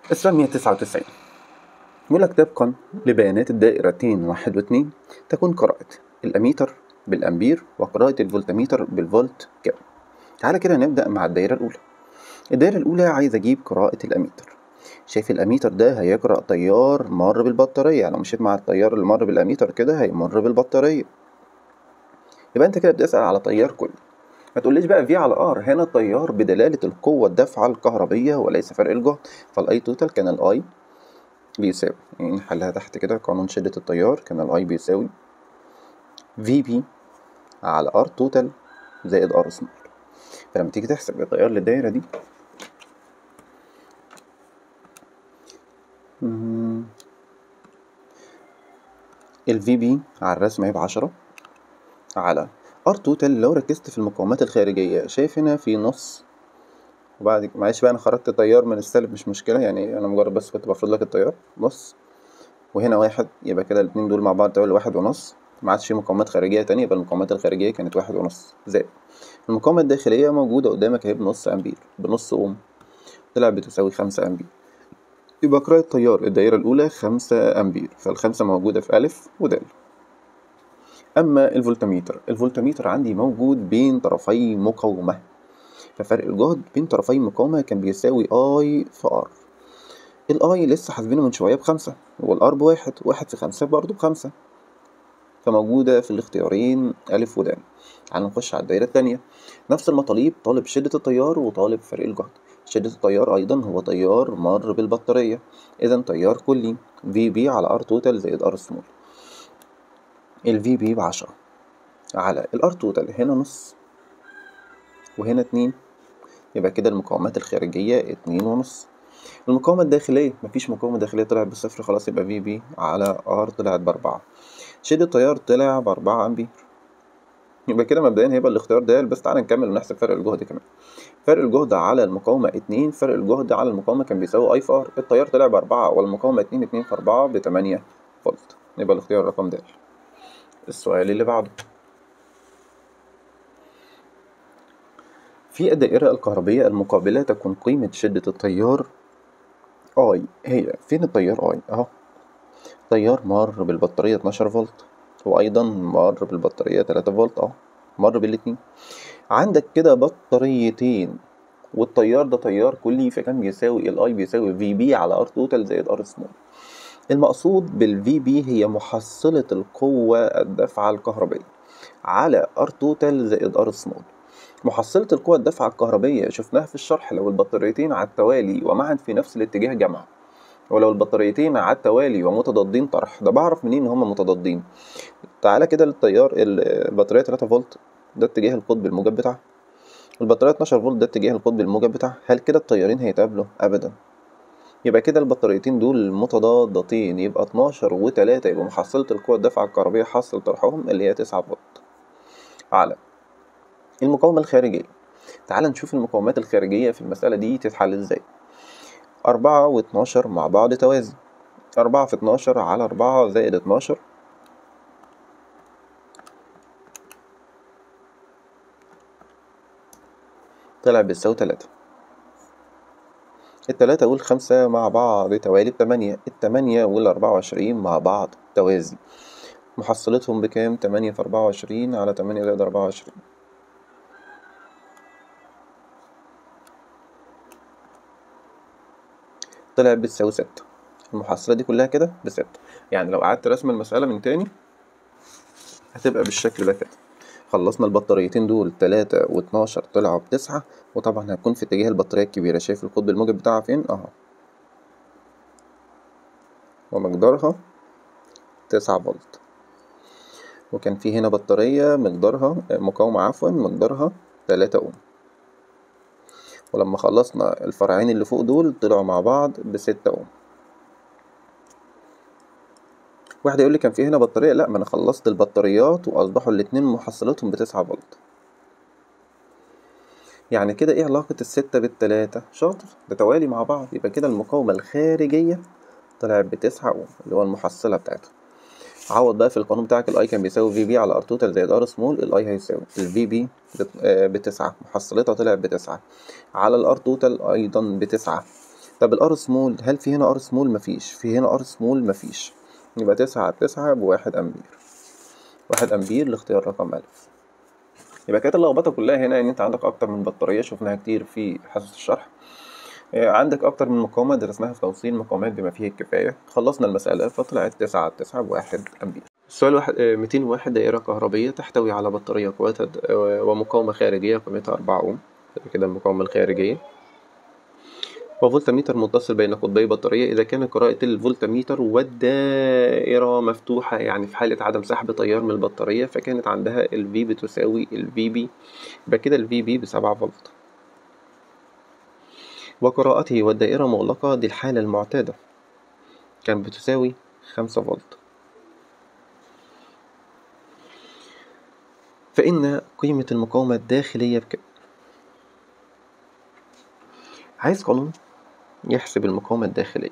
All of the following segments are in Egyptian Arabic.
السؤال 199 بيقول لك طبقا لبيانات الدائرتين واحد واتنين تكون قراءة الأميتر بالأمبير وقراءة الفولتميتر بالفولت كام تعالى كده نبدأ مع الدايرة الأولى الدايرة الأولى عايز أجيب قراءة الأميتر شايف الأميتر ده هيقرأ تيار مر بالبطارية يعني لو مشيت مع التيار اللي مر بالأميتر كده هيمر بالبطارية يبقى أنت كده بتسأل على تيار كلي ما تقوليش بقى في على ار هنا التيار بدلالة القوة الدافعة الكهربية وليس فرق الجهد فالاي توتال كان الاي بيساوي يعني نحلها تحت كده قانون شدة التيار كان الاي بيساوي في بي على ار توتال زائد ار سمول فلما تيجي تحسب التيار للدايرة دي الفي بي على الرسم هيبقى عشرة على ار توتال لو ركزت في المقاومات الخارجية شايف هنا في نص وبعد معلش بقى انا خرجت تيار من السالب مش مشكلة يعني انا مجرد بس كنت بفرض لك التيار نص وهنا واحد يبقى كده الاتنين دول مع بعض تساوي واحد ونص ما عادش في مقاومات خارجية تانية يبقى المقاومات الخارجية كانت واحد ونص زائد المقاومة الداخلية موجودة قدامك اهي بنص أمبير بنص أوم طلع بتساوي خمسة أمبير يبقى قراءة تيار الدائرة الأولى خمسة أمبير فالخمسة موجودة في ألف ودال أما الفولتميتر الفولتميتر عندي موجود بين طرفي مقاومة ففرق الجهد بين طرفي المقاومة كان بيساوي اي في ار الاي لسه حاسبينه من شوية بخمسة والار بواحد واحد في خمسة برضه بخمسة فموجودة في الاختيارين ألف ودال تعالوا نخش على الدايرة التانية نفس المطالب طالب شدة التيار وطالب فرق الجهد شدة التيار أيضا هو تيار مر بالبطارية إذا تيار كلي في بي على ار توتال زائد ار سمول ال في بي بعشرة على الار توتال هنا نص وهنا اتنين يبقى كده المقاومات الخارجية اتنين ونص المقاومة الداخلية مفيش مقاومة داخلية طلعت بصفر خلاص يبقى في بي على ار طلعت بأربعة شدة التيار طلع بأربعة أمبير يبقى كده مبدئيا هيبقى الاختيار ده بس تعالى نكمل ونحسب فرق الجهد كمان فرق الجهد على المقاومة اتنين فرق الجهد على المقاومة كان بيساوي اي في ار التيار طلع بأربعة والمقاومة اتنين اتنين في أربعة بتمانية فولت يبقى الاختيار رقم د السؤال اللي بعده في الدائرة الكهربية المقابلة تكون قيمة شدة التيار اي هي فين التيار اي اهو تيار مر بالبطارية 12 فولت وايضا مر بالبطارية 3 فولت اهو مر بالاتنين عندك كده بطاريتين والتيار ده تيار كلي فكان بيساوي الاي بيساوي في بي على ار توتال زائد ار سمول المقصود بالفي بي هي محصلة القوة الدافعة الكهربية على ار توتال زائد ار سمول محصلة القوة الدافعة الكهربية شفناها في الشرح لو البطاريتين على التوالي ومعا في نفس الاتجاه جمع ولو البطاريتين على التوالي ومتضادين طرح ده بعرف منين ان هما متضادين تعالى كده للتيار البطارية 3 فولت ده اتجاه القطب الموجب بتاعها البطارية 12 فولت ده اتجاه القطب الموجب بتاعها هل كده التيارين هيتقابلوا ابدا يبقى كده البطاريتين دول متضادتين يبقى 12 و3 يبقى محصلة القوة الدافعة الكهربية حاصل طرحهم اللي هي 9 فولت على المقاومة الخارجية تعال نشوف المقاومات الخارجية في المسألة دي تتحل ازاي أربعة واتناشر مع بعض توازي أربعة في اتناشر على أربعة زائد اتناشر طلع بيساوي تلاتة التلاتة والخمسة مع بعض توالي بتمانية التمانية والأربعة وعشرين مع بعض توازي محصلتهم بكام تمانية في أربعة وعشرين على تمانية زائد أربعة وعشرين طلع بتساوي ستة المحصلة دي كلها كده بستة يعني لو قعدت رسم المسألة من تاني هتبقى بالشكل ده كده خلصنا البطاريتين دول تلاتة واتناشر طلعوا بتسعة وطبعا هتكون في اتجاه البطارية الكبيرة شايف القطب الموجب بتاعها فين اهو ومقدارها تسعة فولت وكان في هنا بطارية مقدارها مقاومة عفوا مقدارها تلاتة أوم ولما خلصنا الفرعين اللي فوق دول طلعوا مع بعض بستة أوم واحد يقول لي كان في هنا بطارية لا ما أنا خلصت البطاريات وأصبحوا الاتنين محصلتهم بتسعة فولت يعني كده إيه علاقة الستة بالتلاتة شاطر ده توالي مع بعض يبقى كده المقاومة الخارجية طلعت بتسعة أوم اللي هو المحصلة بتاعتها عوض بقى في القانون بتاعك الاي كان بيساوي في بي على ار توتال زائد ار سمول الاي هيساوي الفي بي بتسعة محصلتها طلعت بتسعة على الار توتال ايضا بتسعة طب الار سمول هل في هنا ار سمول مفيش في هنا ار سمول مفيش يبقى تسعة على تسعة بواحد أمبير واحد أمبير لاختيار رقم ألف يبقى كانت اللخبطة كلها هنا إن أنت عندك أكتر من بطارية شفناها كتير في حصص الشرح آه، عندك أكتر من مقاومة درسناها في توصيل مقاومات بما فيه الكفاية خلصنا المسألة فطلعت تسعة على تسعة بواحد أمبير السؤال واحد آه، 201 دائرة كهربية تحتوي على بطارية قوتها د- آه، ومقاومة خارجية قيمتها 4 أوم كده المقاومة الخارجية وفولتميتر متصل بين قطبي بطارية إذا كان قراءة الفولتميتر والدائرة مفتوحة يعني في حالة عدم سحب تيار من البطارية فكانت عندها ال V بتساوي ال VB يبقى كده ال VB بسبعة فولت وقراءته والدائرة مغلقة دي الحالة المعتادة كانت بتساوي خمسة فولت فإن قيمة المقاومة الداخلية بكام؟ عايز قانون يحسب المقاومة الداخلية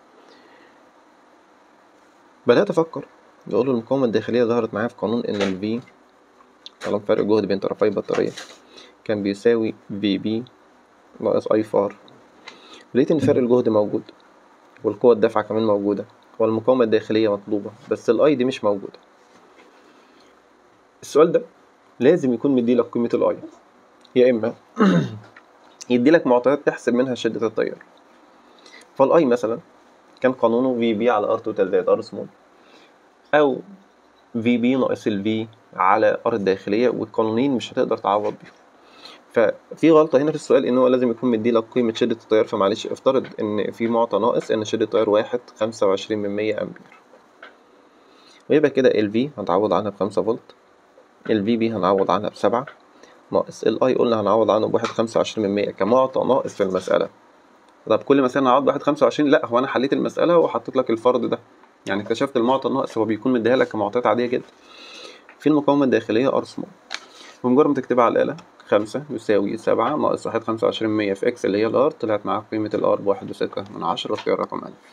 بدأت أفكر يقول المقاومة الداخلية ظهرت معايا في قانون إن ال V طالما فرق جهد بين طرفي البطارية كان بيساوي VB ناقص I فار لقيت إن فرق الجهد موجود والقوة الدافعة كمان موجودة والمقاومة الداخلية مطلوبة بس ال I دي مش موجودة السؤال ده لازم يكون مديلك قيمة ال I يا إما يديلك معطيات تحسب منها شدة التيار فالاي مثلا كان قانونه في بي على ار توتال زائد ار سمول او في بي ناقص ال في على ار الداخلية والقانونين مش هتقدر تعوض بيهم ففي غلطة هنا في السؤال ان هو لازم يكون مديلك قيمة شدة التيار فمعلش افترض ان في معطى ناقص ان شدة التيار واحد خمسة وعشرين من مية امبير ويبقى كده ال في هنعوض عنها بخمسة فولت ال في بي هنعوض عنها بسبعة ناقص ال اي قلنا هنعوض عنه بواحد خمسة وعشرين من مية كمعطى ناقص في المسألة طب كل مسألة أنا هقعد بواحد خمسة وعشرين لأ هو أنا حليت المسألة وحطيت لك الفرض ده يعني اكتشفت المعطى الناقص هو بيكون مديها لك كمعطيات عادية جدا في المقاومة الداخلية ار سمول بمجرد ما تكتبها على الآلة خمسة يساوي سبعة ناقص واحد خمسة وعشرين مية في إكس اللي هي الآر طلعت معاك قيمة الآر بواحد وستة من عشرة اختيار رقم ألف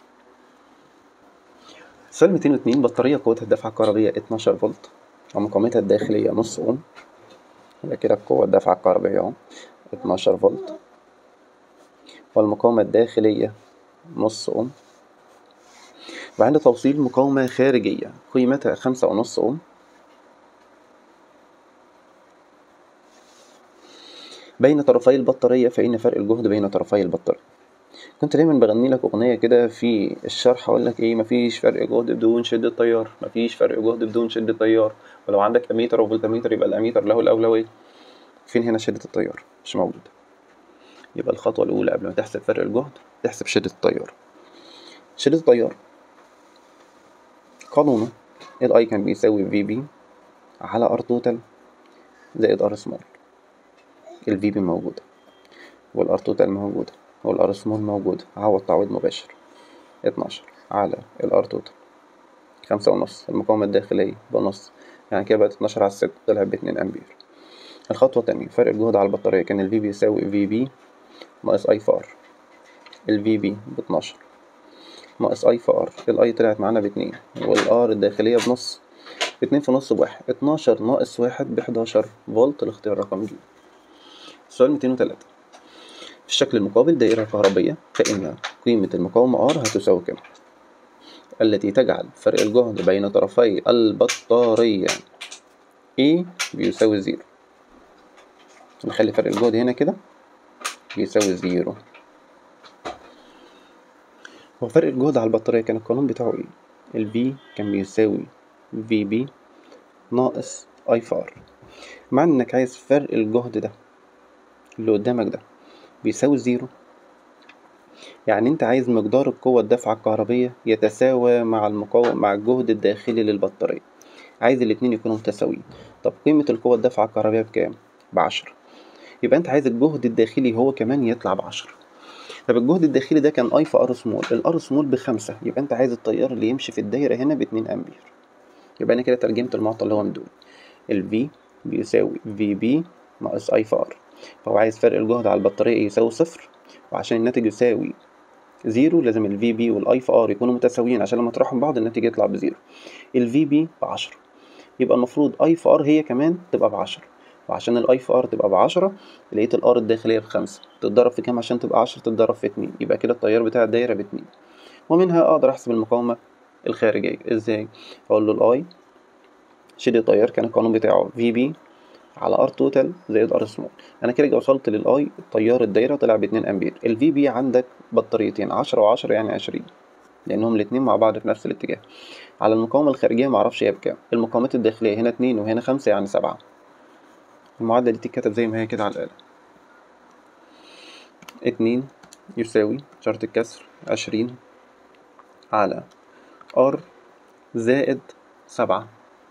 سؤال ميتين واتنين بطارية قوتها الدفعة الكهربية اتناشر فولت ومقاومتها الداخلية نص أوم يبقى كده القوة الدفعة الكهربية أهو اتناشر فولت والمقاومة الداخلية نص أوم وعند توصيل مقاومة خارجية قيمتها خمسة ونص أوم بين طرفي البطارية فإن فرق الجهد بين طرفي البطارية كنت دايما بغني لك أغنية كده في الشرح أقول لك إيه مفيش فرق جهد بدون شدة تيار مفيش فرق جهد بدون شدة تيار ولو عندك أميتر أو فولتميتر يبقى الأميتر له الأولوية فين هنا شدة التيار مش موجودة يبقى الخطوة الأولى قبل ما تحسب فرق الجهد تحسب شدة التيار شدة التيار قانونه ال I كان بيساوي في بي على ار توتال زائد ار سمول ال في بي موجودة والار توتال موجودة والار سمول موجودة عوض تعويض مباشر اتناشر على الار توتال خمسة ونص المقاومة الداخلية بنص يعني كده بقت اتناشر على الستة طلعت باتنين أمبير الخطوة التانية فرق الجهد على البطارية كان ال V بيساوي في بي ناقص اي فار ال في بي باتناشر ناقص اي في ار الاي طلعت معانا باتنين والار الداخلية بنص اتنين في نص بواحد اتناشر ناقص واحد بحداشر فولت الاختيار رقم جيم سؤال ميتين وتلاتة في الشكل المقابل دائرة كهربية فإن قيمة المقاومة R هتساوي كام؟ التي تجعل فرق الجهد بين طرفي البطارية E بيساوي زيرو نخلي فرق الجهد هنا كده بيساوي زيرو هو فرق الجهد على البطارية كان القانون بتاعه ايه؟ ال V كان بيساوي VB ناقص I فار مع انك عايز فرق الجهد ده اللي قدامك ده بيساوي زيرو يعني انت عايز مقدار القوة الدافعة الكهربية يتساوى مع المقاوم مع الجهد الداخلي للبطارية عايز الاتنين يكونوا متساويين طب قيمة القوة الدافعة الكهربية بكام؟ بعشرة يبقى انت عايز الجهد الداخلي هو كمان يطلع بعشرة طب الجهد الداخلي ده كان اي في ار سمول الار سمول بخمسة يبقى انت عايز التيار اللي يمشي في الدايرة هنا باتنين امبير يبقى انا كده ترجمت المعطى اللي هو مدول ال V بيساوي في بي ناقص اي في ار فهو عايز فرق الجهد على البطارية يساوي صفر وعشان الناتج يساوي زيرو لازم ال VB وال I في R يكونوا متساويين عشان لما تروحهم بعض الناتج يطلع بزيرو ال VB بعشرة يبقى المفروض I في R هي كمان تبقى بعشرة وعشان الاي في ار تبقى بعشرة لقيت الار الداخلية بخمسة تتضرب في كام عشان تبقى عشرة تتضرب في اتنين يبقى كده التيار بتاع الدايرة باتنين ومنها اقدر احسب المقاومة الخارجية ازاي اقول له الاي شيل التيار كان القانون بتاعه في بي على ار توتال زائد ار سمول انا كده وصلت للاي تيار الدايره طلع ب 2 امبير الفي بي عندك بطاريتين 10 و10 يعني 20 لانهم الاثنين مع بعض في نفس الاتجاه على المقاومه الخارجيه معرفش هي بكام المقاومات الداخليه هنا 2 وهنا 5 يعني 7 المعادله دي تتكتب زي ما هي كده على الاله 2 يساوي شرط الكسر 20 على ار زائد 7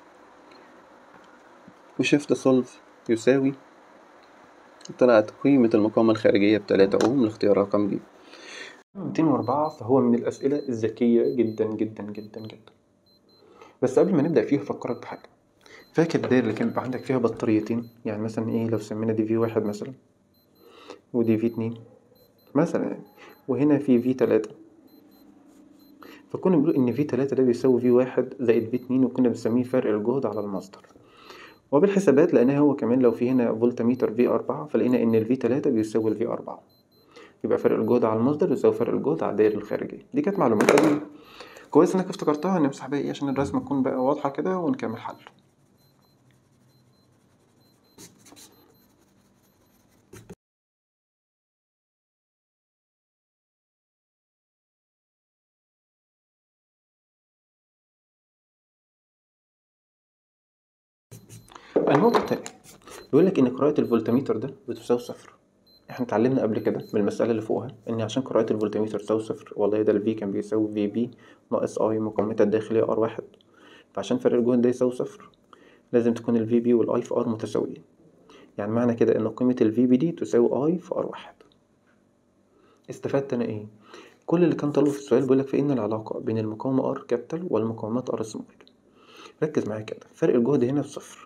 وشيفت سولف يساوي طلعت قيمة المقاومة الخارجية بتلاتة أوم لاختيار رقم ج 204 فهو من الأسئلة الذكية جدا جدا جدا جدا بس قبل ما نبدأ فيه هفكرك بحاجة فاكر الدايرة اللي كان بيبقى عندك فيها بطاريتين يعني مثلا ايه لو سمينا دي في واحد مثلا ودي في اتنين مثلا يعني وهنا في في تلاتة فكنا بنقول إن في تلاتة ده بيساوي في واحد زائد في اتنين وكنا بنسميه فرق الجهد على المصدر وبالحسابات لقيناه هو كمان لو في هنا فولتميتر في أربعة فلقينا إن الفي تلاتة بيساوي الفي أربعة يبقى فرق الجهد على المصدر يساوي فرق الجهد على الدائرة الخارجية دي كانت معلومات قديمة كويس إنك افتكرتها نمسح بقى إيه عشان الرسمة تكون بقى واضحة كده ونكمل حل النقطة التانية بيقول لك إن قراءة الفولتميتر ده بتساوي صفر احنا اتعلمنا قبل كده من المسألة اللي فوقها إن عشان قراءة الفولتميتر تساوي صفر والله ده الفي كان بيساوي في بي ناقص اي مقاومتها الداخلية ار واحد فعشان فرق الجهد ده يساوي صفر لازم تكون الفي بي والاي في ار متساويين يعني معنى كده إن قيمة الفي بي دي تساوي اي في ار واحد استفدت أنا إيه؟ كل اللي كان طالبه في السؤال بيقولك في إن العلاقة بين المقاومة ار كابيتال والمقاومات ار سمول ركز معايا كده فرق الجهد هنا بصفر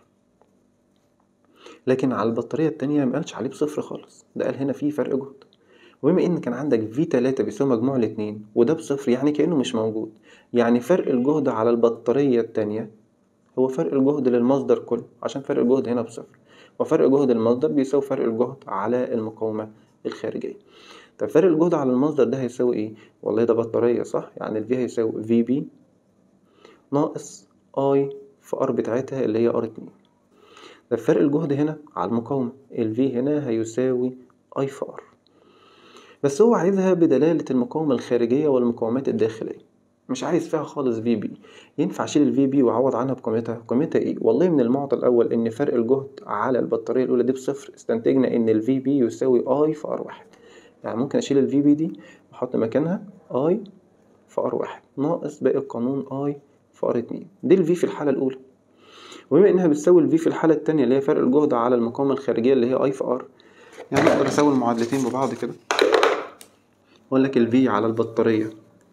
لكن على البطارية التانية مقالش عليه بصفر خالص ده قال هنا فيه فرق جهد وبما ان كان عندك في تلاتة بيساوي مجموع الاتنين وده بصفر يعني كأنه مش موجود يعني فرق الجهد على البطارية التانية هو فرق الجهد للمصدر كله عشان فرق الجهد هنا بصفر وفرق جهد المصدر بيساوي فرق الجهد على المقاومة الخارجية طب فرق الجهد على المصدر ده هيساوي ايه والله ده بطارية صح يعني الفي هيساوي في بي ناقص اي في ار بتاعتها اللي هي ار اتنين ده فرق الجهد هنا على المقاومة ال V هنا هيساوي I في R بس هو عايزها بدلالة المقاومة الخارجية والمقاومات الداخلية مش عايز فيها خالص في بي ينفع اشيل الفي بي واعوض عنها بقيمتها قيمتها ايه والله من المعطى الاول ان فرق الجهد على البطاريه الاولى دي بصفر استنتجنا ان الفي بي يساوي اي في ار واحد يعني ممكن اشيل الفي بي دي واحط مكانها اي في ار واحد ناقص باقي القانون اي في ار اتنين دي الفي في الحاله الاولى وبما انها بتساوي الفي في الحاله التانية اللي هي فرق الجهد على المقاومه الخارجيه اللي هي اي في ار يعني اقدر اساوي المعادلتين ببعض كده اقول لك الفي على البطاريه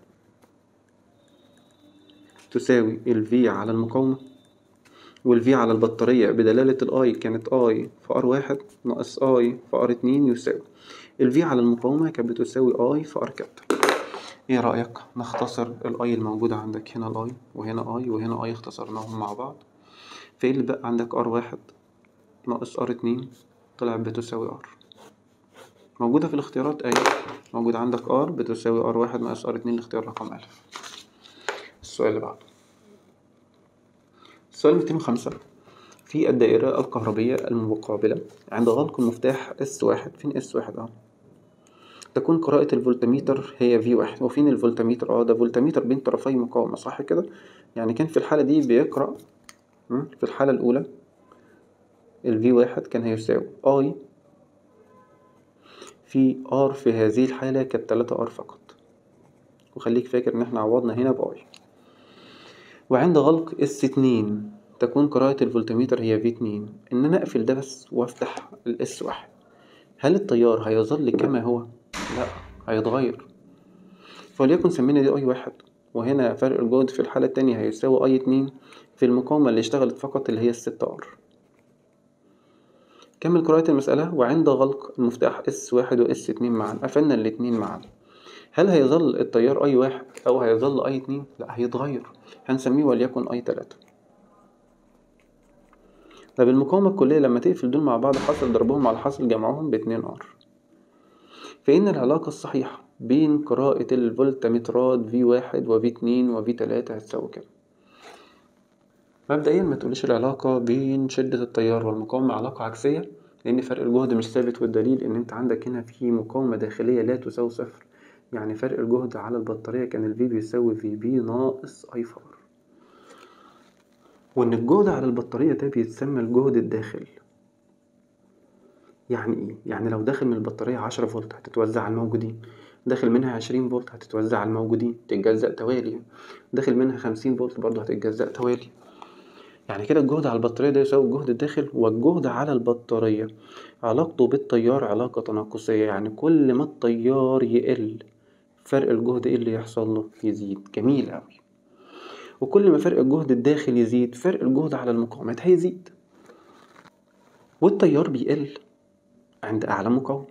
تساوي الفي على المقاومه والفي على البطارية بدلالة الاي كانت اي في ار واحد ناقص اي في ار اتنين يساوي الفي على المقاومة كانت بتساوي اي في ار كابيتال ايه رأيك نختصر الاي الموجودة عندك هنا الاي وهنا اي وهنا اي اختصرناهم مع بعض فايه اللي بقى عندك ار واحد ناقص ار اتنين طلعت بتساوي ار موجودة في الاختيارات ايوه موجود عندك ار بتساوي ار واحد ناقص ار اتنين الاختيار رقم الف السؤال اللي بعده السؤال 205 في الدائرة الكهربية المقابلة عند غلق المفتاح اس واحد فين اس واحد اه تكون قراءة الفولتميتر هي في واحد وفين الفولتميتر اه ده فولتميتر بين طرفي مقاومة صح كده يعني كان في الحالة دي بيقرأ في الحالة الأولى ال V واحد كان هيساوي I في R في هذه الحالة كانت تلاتة R فقط وخليك فاكر إن احنا عوضنا هنا ب I وعند غلق S اتنين تكون قراءة الفولتميتر هي V اتنين إن أنا أقفل ده بس وأفتح ال S واحد هل التيار هيظل كما هو؟ لأ هيتغير فليكن سمينا دي I واحد وهنا فرق الجهد في الحالة التانية هيساوي I اتنين في المقاومة اللي اشتغلت فقط اللي هي الستة ار كمل قراءة المسألة وعند غلق المفتاح اس واحد و اس اتنين معا قفلنا الاتنين معا هل هيظل التيار اي واحد او هيظل اي اتنين لا هيتغير هنسميه وليكن اي تلاتة طب المقاومة الكلية لما تقفل دول مع بعض حاصل ضربهم على حاصل جمعهم باتنين ار فإن العلاقة الصحيحة بين قراءة الفولتمترات في واحد وفي اتنين وفي تلاتة هتساوي كام مبدئيا ما تقوليش العلاقة بين شدة التيار والمقاومة علاقة عكسية لأن فرق الجهد مش ثابت والدليل إن أنت عندك هنا في مقاومة داخلية لا تساوي صفر يعني فرق الجهد على البطارية كان الفي بيساوي في بي ناقص أي فار وإن الجهد على البطارية ده بيتسمى الجهد الداخل يعني إيه؟ يعني لو داخل من البطارية عشرة فولت هتتوزع على الموجودين داخل منها عشرين فولت هتتوزع على الموجودين تتجزأ توالي داخل منها خمسين فولت برضه هتتجزأ توالي يعني كده الجهد على البطارية ده يساوي الجهد الداخل والجهد على البطارية علاقته بالتيار علاقة تناقصية يعني كل ما التيار يقل فرق الجهد ايه اللي يحصل له يزيد جميل أوي وكل ما فرق الجهد الداخل يزيد فرق الجهد على المقاومات هيزيد والتيار بيقل عند أعلى مقاومة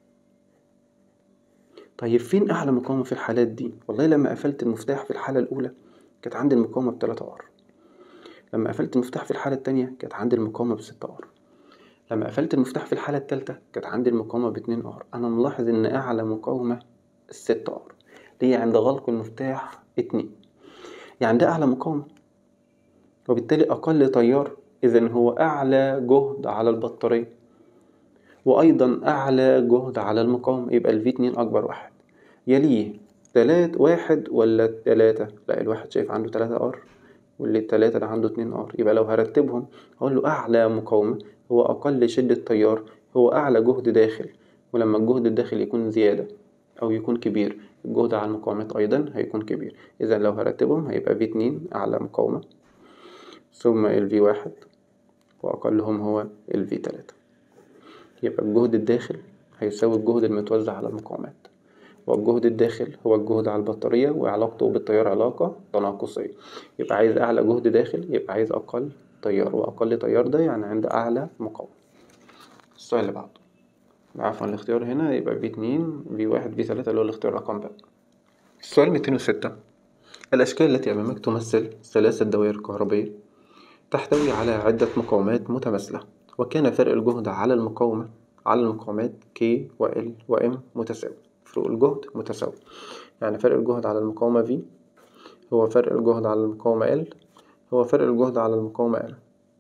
طيب فين أعلى مقاومة في الحالات دي؟ والله لما قفلت المفتاح في الحالة الأولى كانت عندي المقاومة بتلاتة ار لما قفلت المفتاح في الحالة التانية كانت عندي المقاومة بستة ار لما قفلت المفتاح في الحالة التالتة كانت عندي المقاومة باتنين ار أنا ملاحظ إن أعلى مقاومة الستة ار دي عند غلق المفتاح اتنين يعني ده أعلى مقاومة وبالتالي أقل تيار إذا هو أعلى جهد على البطارية وأيضا أعلى جهد على المقاومة يبقى الفي اتنين أكبر واحد يليه تلات واحد ولا تلاتة لا الواحد شايف عنده تلاتة ار واللي التلاتة ده عنده اتنين ار يبقى لو هرتبهم هقول له أعلى مقاومة هو أقل شدة تيار هو أعلى جهد داخل ولما الجهد الداخل يكون زيادة أو يكون كبير الجهد على المقاومات أيضا هيكون كبير إذا لو هرتبهم هيبقى في اتنين أعلى مقاومة ثم ال في واحد وأقلهم هو ال في تلاتة يبقى الجهد الداخل هيساوي الجهد المتوزع على المقاومات والجهد الداخل هو الجهد على البطارية وعلاقته بالتيار علاقة تناقصية يبقى عايز أعلى جهد داخل يبقى عايز أقل تيار وأقل تيار ده يعني عند أعلى مقاومة السؤال اللي بعده عفوا الاختيار هنا يبقى في اتنين في واحد في تلاتة اللي هو الاختيار رقم ب السؤال ميتين وستة الأشكال التي أمامك تمثل ثلاثة دوائر كهربية تحتوي على عدة مقاومات متماثلة وكان فرق الجهد على المقاومة على المقاومات K و L و M متساوي فروق الجهد متساوي يعني فرق الجهد على المقاومة V هو فرق الجهد على المقاومة L هو فرق الجهد على المقاومة L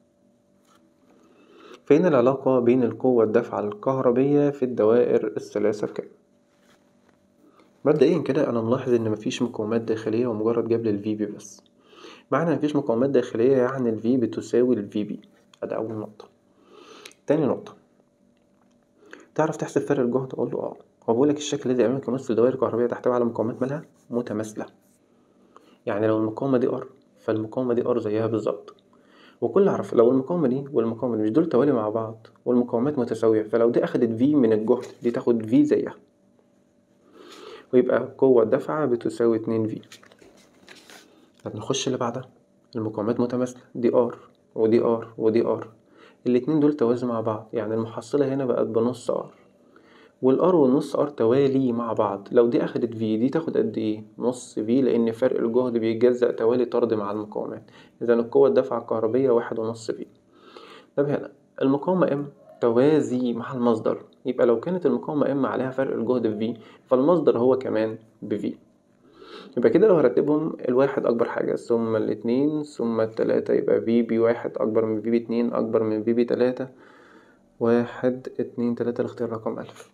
فإن العلاقة بين القوة الدافعة الكهربية في الدوائر الثلاثة بكام؟ مبدئيا كده أنا ملاحظ إن مفيش مقاومات داخلية ومجرد جاب لي الفي بي بس معنى مفيش مقاومات داخلية يعني الفي بتساوي الفي بي أدي أول نقطة تاني نقطة تعرف تحسب فرق الجهد أقول له أه هو بيقولك الشكل الذي أمامك يمثل دوائر كهربية تحتوي على مقاومات مالها متماثلة يعني لو المقاومة دي ار فالمقاومة دي ار زيها بالظبط وكل عرف لو المقاومة دي والمقاومة دي مش دول توالي مع بعض والمقاومات متساوية فلو دي أخدت في من الجهد دي تاخد في زيها ويبقى قوة الدفعة بتساوي اتنين في طب نخش اللي بعدها المقاومات متماثلة دي ار ودي ار ودي ار الاتنين دول توازي مع بعض يعني المحصلة هنا بقت بنص ار والار والنص ار توالي مع بعض لو دي اخدت في دي تاخد قد ايه نص في لان فرق الجهد بيتجزأ توالي طرد مع المقاومات اذا القوة الدفعة الكهربية واحد ونص في طب هنا المقاومة ام توازي مع المصدر يبقى لو كانت المقاومة ام عليها فرق الجهد في فالمصدر هو كمان بفي يبقى كده لو هرتبهم الواحد أكبر حاجة ثم الاتنين ثم التلاتة يبقى في بي واحد أكبر من في بي اتنين أكبر من في بي تلاتة واحد اتنين تلاتة الاختيار رقم ألف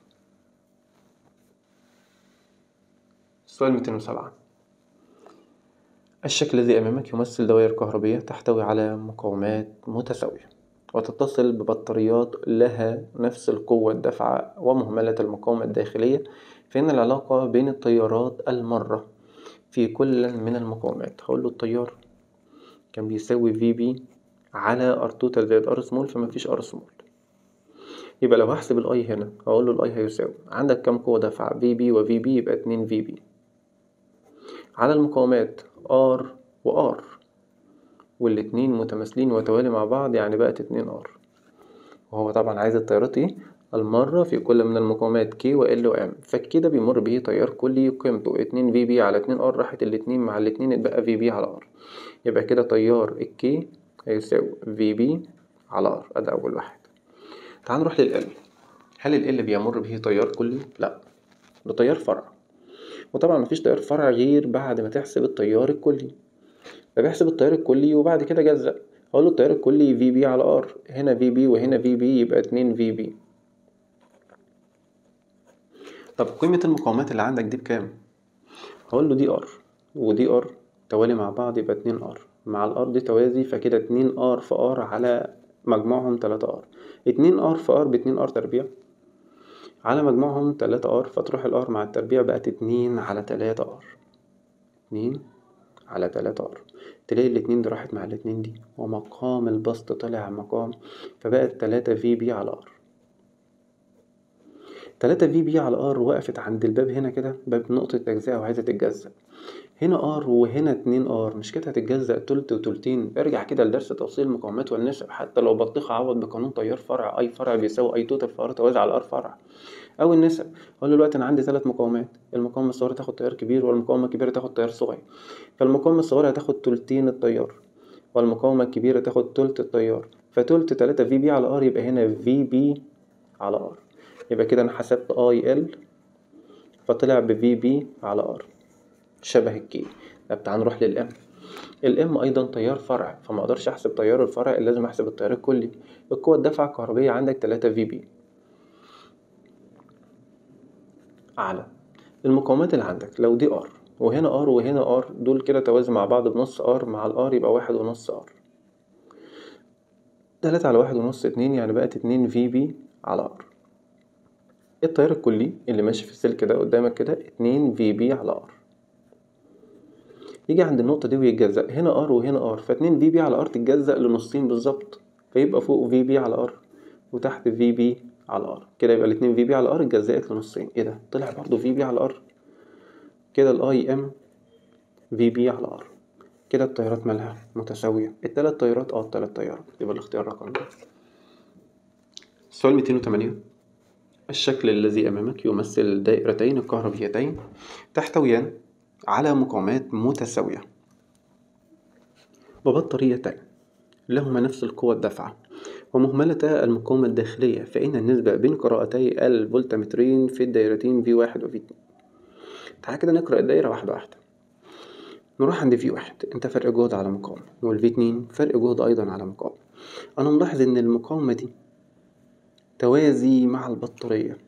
السؤال ميتين وسبعة الشكل الذي أمامك يمثل دوائر كهربية تحتوي على مقاومات متساوية وتتصل ببطاريات لها نفس القوة الدافعة ومهملة المقاومة الداخلية فإن العلاقة بين التيارات المرة في كل من المقاومات هقول له التيار كان بيساوي في بي على ار توتال زائد ار سمول فمفيش ار سمول يبقى لو هحسب الاي هنا هقول له الاي هيساوي عندك كام قوة دفع في بي وفي بي يبقى اتنين في بي على المقاومات ار وار والاتنين متماثلين وتوالي مع بعض يعني بقت اتنين ار وهو طبعا عايز التيارات ايه المرة في كل من المقاومات K و L و M فكده بيمر به تيار كلي قيمته اتنين في بي على اتنين ار راحت الاتنين مع الاتنين اتبقى في بي على ار يبقى كده تيار ال K هيساوي في بي على ار ادي اول واحد تعال نروح لل هل ال بيمر به تيار كلي لا ده تيار فرع وطبعا مفيش تيار فرع غير بعد ما تحسب التيار الكلي فبيحسب التيار الكلي وبعد كده جزأ اقول له التيار الكلي في بي على ار هنا في بي وهنا في بي يبقى اتنين في بي طب قيمة المقاومات اللي عندك دي بكام؟ هقول له دي ار ودي ار توالي مع بعض يبقى اتنين ار مع الار دي توازي فكده اتنين ار في ار على مجموعهم تلاتة ار اتنين ار في ار باتنين ار تربيع على مجموعهم تلاتة ار فتروح الار مع التربيع بقت اتنين على تلاتة ار اتنين على تلاتة ار تلاقي الاتنين دي راحت مع الاتنين دي ومقام البسط طلع مقام فبقت تلاتة في بي على ار تلاتة في بي على ار وقفت عند الباب هنا كده باب نقطة تجزئة وعايزة تتجزأ هنا ار وهنا اتنين ار مش كده هتتجزأ تلت وتلتين ارجع كده لدرس توصيل المقاومات والنسب حتى لو بطيخ عوض بقانون تيار فرع اي فرع بيساوي اي توتال في ار توازي على ار فرع او النسب اقول له دلوقتي انا عندي ثلاث مقاومات المقاومة الصغيرة تاخد تيار كبير والمقاومة الكبيرة تاخد تيار صغير فالمقاومة الصغيرة هتاخد تلتين التيار والمقاومة الكبيرة تاخد تلت التيار فتلت تلاتة في بي على ار يبقى هنا في بي على ار يبقى كده انا حسبت اي ال فطلع بفي بي على ار شبه الكي طب تعال نروح للام الام ايضا تيار فرع فما اقدرش احسب تيار الفرع الا لازم احسب التيار الكلي القوة الدفعة الكهربية عندك تلاتة في بي اعلى المقاومات اللي عندك لو دي ار وهنا ار وهنا ار دول كده توازي مع بعض بنص ار مع الار يبقى واحد ونص ار تلاتة على واحد ونص اتنين يعني بقت اتنين في بي على ار التيار الكلي اللي ماشي في السلك ده قدامك كده اتنين في بي على ار يجي عند النقطة دي ويتجزأ هنا ار وهنا ار فاتنين في بي على ار تتجزأ لنصين بالظبط فيبقى فوق في بي على ار وتحت في بي على ار كده يبقى الاتنين في بي على ار اتجزأت لنصين ايه ده طلع برضو في بي على ار كده الاي ام في بي على ار كده التيارات مالها متساوية التلات تيارات اه التلات تيارات يبقى الاختيار رقم ده السؤال 208 الشكل الذي أمامك يمثل دائرتين كهربيتين تحتويان على مقاومات متساوية وبطاريتين لهما نفس القوة الدافعة ومهملتا المقاومة الداخلية فإن النسبة بين قراءتي الفولتمترين في الدائرتين في واحد وفي اتنين تعالى كده نقرأ الدايرة واحدة واحدة نروح عند في واحد انت فرق جهد على مقاومة والفي اتنين فرق جهد أيضا على مقاومة أنا ملاحظ إن المقاومة دي توازي مع البطارية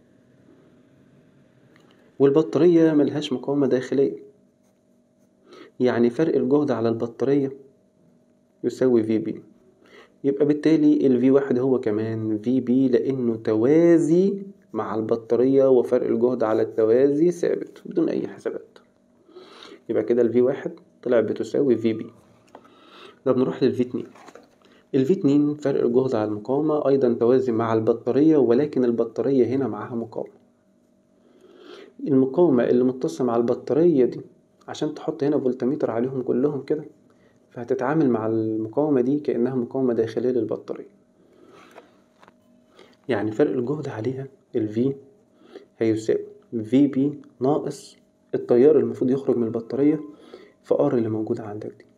والبطارية ملهاش مقاومة داخلية يعني فرق الجهد على البطارية يساوي في بي يبقى بالتالي ال في واحد هو كمان في بي لأنه توازي مع البطارية وفرق الجهد على التوازي ثابت بدون أي حسابات يبقى كده ال في واحد طلع بتساوي في بي طب نروح لل في اتنين ال في اتنين فرق الجهد على المقاومة أيضا توازي مع البطارية ولكن البطارية هنا معاها مقاومة المقاومة اللي متصلة مع البطارية دي عشان تحط هنا فولتميتر عليهم كلهم كده فهتتعامل مع المقاومة دي كأنها مقاومة داخلية للبطارية يعني فرق الجهد عليها ال V هيساوي في بي ناقص التيار المفروض يخرج من البطارية في R اللي موجودة عندك دي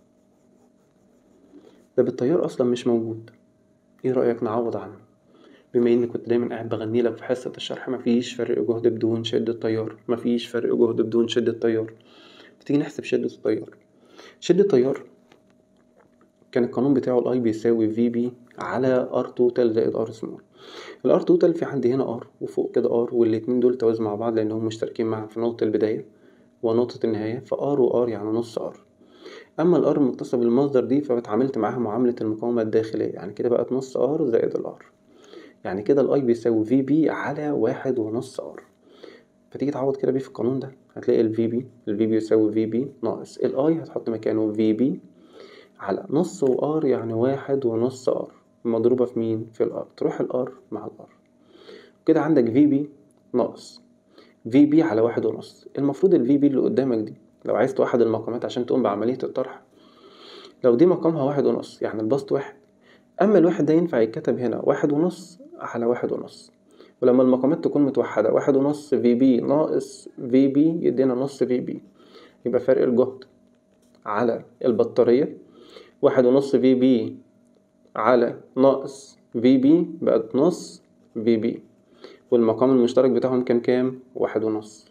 طب التيار أصلا مش موجود ايه رأيك نعوض عنه بما اني كنت دايما قاعد بغني لك في حصة الشرح مفيش فرق جهد بدون شدة تيار مفيش فرق جهد بدون شدة تيار فتيجي نحسب شدة التيار شدة التيار كان القانون بتاعه الاي بيساوي في بي على ار توتال زائد ار سمول الار توتال في عندي هنا ار وفوق كده ار والاتنين دول توازي مع بعض لانهم مشتركين معا في نقطة البداية ونقطة النهاية فار وار يعني نص ار اما الار المتصلة بالمصدر دي فاتعاملت معاها معاملة المقاومة الداخلية يعني كده بقت نص ار زائد الار يعني كده الاي بيساوي في بي على واحد ونص ار فتيجي تعوض كده بيه في القانون ده هتلاقي ال في بي ال في بي يساوي في بي ناقص الاي هتحط مكانه في بي على نص وار يعني واحد ونص ار مضروبة في مين؟ في الار تروح الار مع الار كده عندك في بي ناقص في بي على واحد ونص المفروض الفي بي اللي قدامك دي لو عايز توحد المقامات عشان تقوم بعملية الطرح لو دي مقامها واحد ونص يعني البسط واحد أما الواحد ده ينفع يتكتب هنا واحد ونص على واحد ونص ولما المقامات تكون متوحدة واحد ونص في بي ناقص في بي يدينا نص في بي يبقى فرق الجهد على البطارية واحد ونص في بي على ناقص في بي بقت نص في بي والمقام المشترك بتاعهم كان كام واحد ونص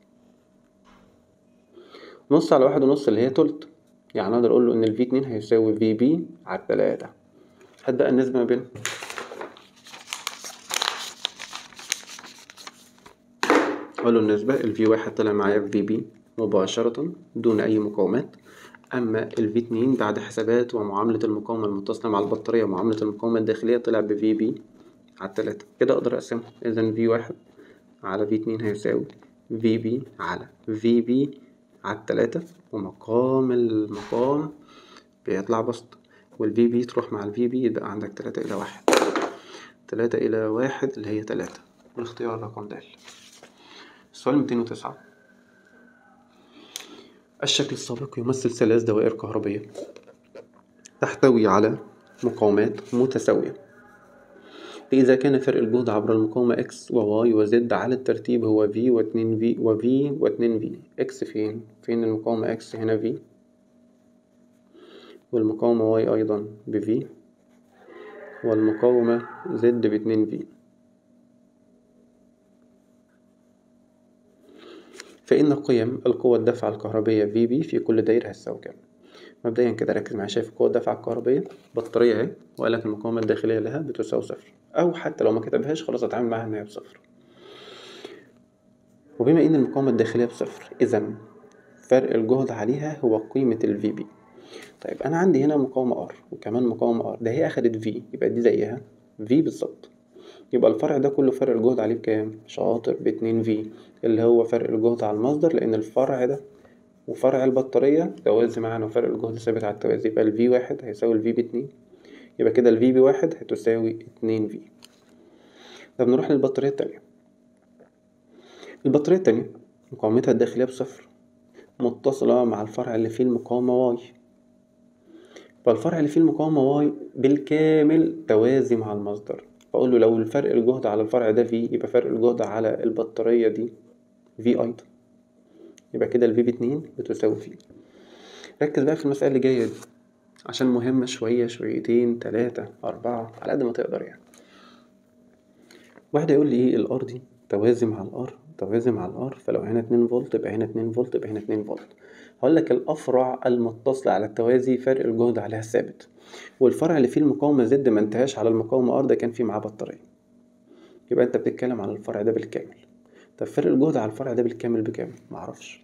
نص على واحد ونص اللي هي تلت يعني أقدر أقول له إن الفي اتنين هيساوي في بي على التلاتة هات بقى النسبة ما بينهم أقول له النسبة الفي واحد طلع معايا في بي مباشرة دون أي مقاومات أما الفي اتنين بعد حسابات ومعاملة المقاومة المتصلة مع البطارية ومعاملة المقاومة الداخلية طلع بفي بي على التلاتة كده أقدر أقسمهم إذا في واحد على في اتنين هيساوي في بي على في بي على التلاتة ومقام المقام بيطلع بسط والفي بي تروح مع الفي بي يبقى عندك تلاتة إلى واحد تلاتة إلى واحد اللي هي تلاتة والاختيار رقم د السؤال ميتين وتسعة الشكل السابق يمثل ثلاث دوائر كهربية تحتوي على مقاومات متساوية فإذا كان فرق الجهد عبر المقاومة x و y و z على الترتيب هو v و 2 v و v و 2 v x فين؟ فين المقاومة x هنا v والمقاومة y أيضا ب v والمقاومة z ب 2 v فإن قيم القوة الدفعة الكهربية VB في كل دايرة هتساوي كام؟ مبدئيا كده ركز معايا شايف قوة الدفعة الكهربية بطارية اهي وقال لك المقاومة الداخلية لها بتساوي صفر أو حتى لو ما كتبهاش خلاص هتعامل معاها إن هي بصفر وبما إن المقاومة الداخلية بصفر إذا فرق الجهد عليها هو قيمة ال VB طيب أنا عندي هنا مقاومة R وكمان مقاومة R ده هي أخدت V يبقى دي زيها V بالظبط يبقى الفرع ده كله فرق الجهد عليه بكام؟ شاطر باتنين في اللي هو فرق الجهد على المصدر لأن الفرع ده وفرع البطارية توازي معانا وفرق الجهد ثابت على التوازي يبقى ال V واحد هيساوي ال V باتنين يبقى كده ال V بواحد هتساوي اتنين V طب نروح للبطارية التانية البطارية التانية مقاومتها الداخلية بصفر متصلة مع الفرع اللي فيه المقاومة Y فالفرع اللي فيه المقاومة Y بالكامل توازي مع المصدر فأقول له لو الفرق الجهد على الفرع ده V يبقى فرق الجهد على البطارية دي V أيضا يبقى كده ال V باتنين بتساوي V ركز بقى في المسألة اللي جاية دي عشان مهمة شوية شويتين تلاتة أربعة على قد ما تقدر يعني واحد يقول لي إيه الآر دي توازي مع الآر توازي مع الآر فلو هنا اتنين فولت يبقى هنا اتنين فولت يبقى هنا اتنين فولت هقول لك الأفرع المتصلة على التوازي فرق الجهد عليها ثابت والفرع اللي فيه المقاومة زد ما انتهاش على المقاومة ار ده كان فيه معاه بطارية يبقى انت بتتكلم على الفرع ده بالكامل طب فرق الجهد على الفرع ده بالكامل بكام معرفش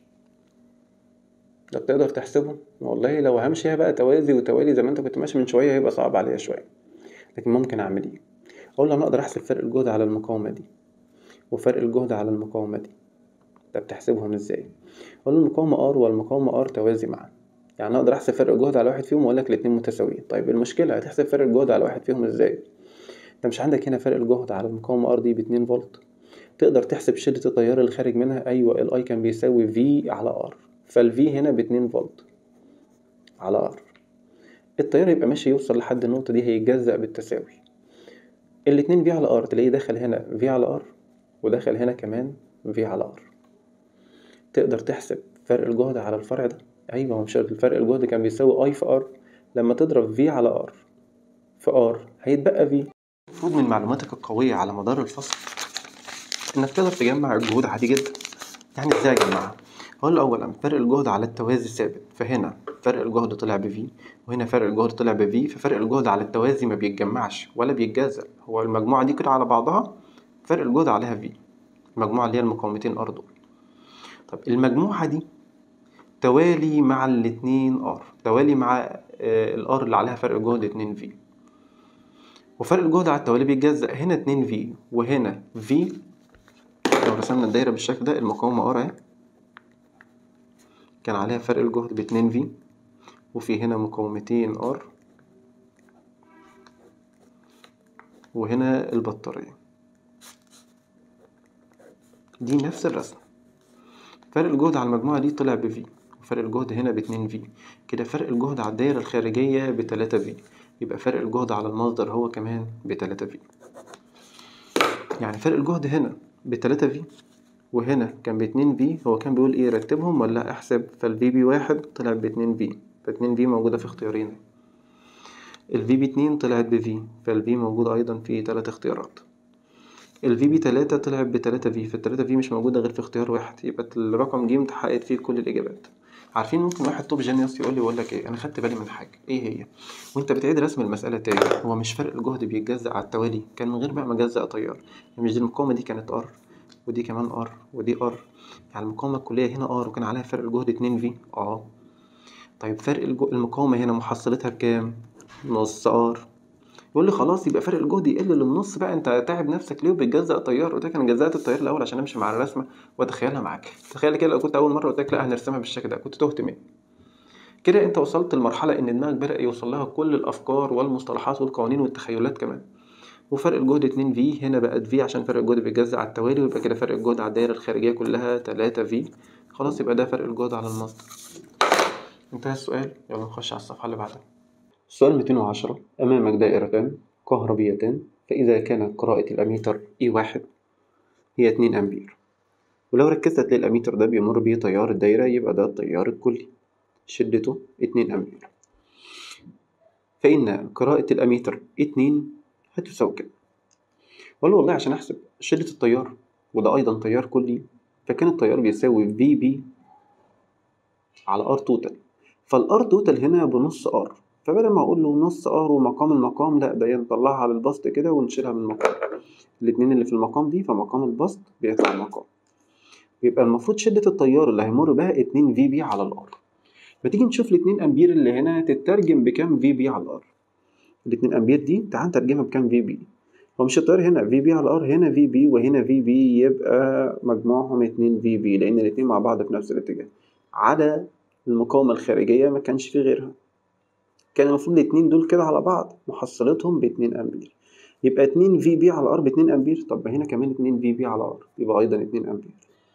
ده تقدر تحسبه والله لو همشيها بقى توازي وتوالي زي ما انت كنت ماشي من شوية هيبقى صعب عليا شوية لكن ممكن اعمل ايه اقول له انا اقدر احسب فرق الجهد على المقاومة دي وفرق الجهد على المقاومة دي ده بتحسبهم ازاي اقول له المقاومة ار والمقاومة ار توازي معا يعني اقدر احسب فرق الجهد على واحد فيهم واقول لك الاتنين متساويين طيب المشكله هتحسب فرق الجهد على واحد فيهم ازاي انت مش عندك هنا فرق الجهد على المقاومه ار دي ب 2 فولت تقدر تحسب شده التيار اللي خارج منها ايوه الاي كان بيساوي في على ار فالفي هنا ب 2 فولت على ار التيار يبقى ماشي يوصل لحد النقطه دي هيتجزأ بالتساوي الاتنين في على ار تلاقيه دخل هنا في على ار ودخل هنا كمان في على ار تقدر تحسب فرق الجهد على الفرع ده ايوه مش الفرق الجهد كان بيساوي اي في ار لما تضرب في على ار في ار هيتبقى في المفروض من معلوماتك القوية على مدار الفصل انك تقدر تجمع الجهود عادي جدا يعني ازاي اجمعها هقول له اولا فرق الجهد على التوازي ثابت فهنا فرق الجهد طلع بفي وهنا فرق الجهد طلع بفي ففرق الجهد على التوازي ما بيتجمعش ولا بيتجزأ هو المجموعة دي كده على بعضها فرق الجهد عليها في المجموعة اللي هي المقاومتين ار دول طب المجموعة دي توالي مع الاتنين ار توالي مع الار اللي عليها فرق جهد اتنين في وفرق الجهد على التوالي بيتجزأ هنا اتنين في وهنا في لو رسمنا الدايرة بالشكل ده المقاومة ار اهي كان عليها فرق الجهد باتنين في وفي هنا مقاومتين ار وهنا البطارية دي نفس الرسمة فرق الجهد على المجموعة دي طلع بفي وفرق الجهد هنا باتنين في كده فرق الجهد على الدايرة الخارجية بتلاتة في يبقى فرق الجهد على المصدر هو كمان بتلاتة في يعني فرق الجهد هنا بتلاتة في وهنا كان باتنين في هو كان بيقول ايه رتبهم ولا احسب فالفي بي واحد طلع باتنين في فاتنين في موجودة في اختيارين ال في بي اتنين طلعت ب في فال في موجود أيضا في تلات اختيارات ال في بي تلاتة طلعت بتلاتة في فالتلاتة في مش موجودة غير في اختيار واحد يبقى الرقم ج اتحققت فيه كل الإجابات عارفين ممكن واحد توب جينيوس يقول لي بقول لك ايه انا خدت بالي من حاجه ايه هي وانت بتعيد رسم المساله تاني هو مش فرق الجهد بيتجزأ على التوالي كان من غير بقى ما اجزأ تيار مش دي المقاومه دي كانت ار ودي كمان ار ودي ار يعني المقاومه الكليه هنا ار وكان عليها فرق الجهد 2 في اه طيب فرق الجو... المقاومه هنا محصلتها بكام نص ار يقول لي خلاص يبقى فرق الجهد يقل للنص بقى انت تعب نفسك ليه وبتجزأ تيار قلت لك انا جزأت التيار الاول عشان امشي مع الرسمه واتخيلها معاك تخيل كده لو كنت اول مره قلت لك لا هنرسمها بالشكل ده كنت تهت مني كده انت وصلت لمرحله ان دماغك بدأ يوصل لها كل الافكار والمصطلحات والقوانين والتخيلات كمان وفرق الجهد 2 في هنا بقت في عشان فرق الجهد بيتجزأ على التوالي ويبقى كده فرق الجهد على الدايره الخارجيه كلها 3 في خلاص يبقى ده فرق الجهد على المصدر انتهى السؤال يلا نخش على الصفحه اللي بعدها السؤال 210 أمامك دائرتان كهربيتان فإذا كانت قراءة الأميتر إي واحد هي 2 أمبير ولو ركزت هتلاقي الأميتر ده بيمر بيه تيار الدايرة يبقى ده التيار الكلي شدته 2 أمبير فإن قراءة الأميتر 2 هتساوي كده وقال والله عشان أحسب شدة التيار وده أيضا تيار كلي فكان التيار بيساوي في بي على ار توتال فالار توتال هنا بنص ار فبدل ما اقول له نص ار ومقام المقام لا ده نطلعها على البسط كده ونشيلها من المقام الاتنين اللي في المقام دي فمقام البسط بيطلع المقام يبقى المفروض شدة التيار اللي هيمر بها اتنين في بي على الار فتيجي نشوف الاتنين امبير اللي هنا تترجم بكام في بي على الار الاتنين امبير دي تعال نترجمها بكام في بي هو مش التيار هنا في بي على الار هنا في بي وهنا في بي يبقى مجموعهم اتنين في بي لان الاتنين مع بعض في نفس الاتجاه عدا المقاومة الخارجية ما كانش فيه غيرها كان المفروض الاتنين دول كده على بعض محصلتهم باتنين أمبير يبقى اتنين في بي على ار باتنين أمبير طب هنا كمان اتنين في بي على ار يبقى أيضا اتنين أمبير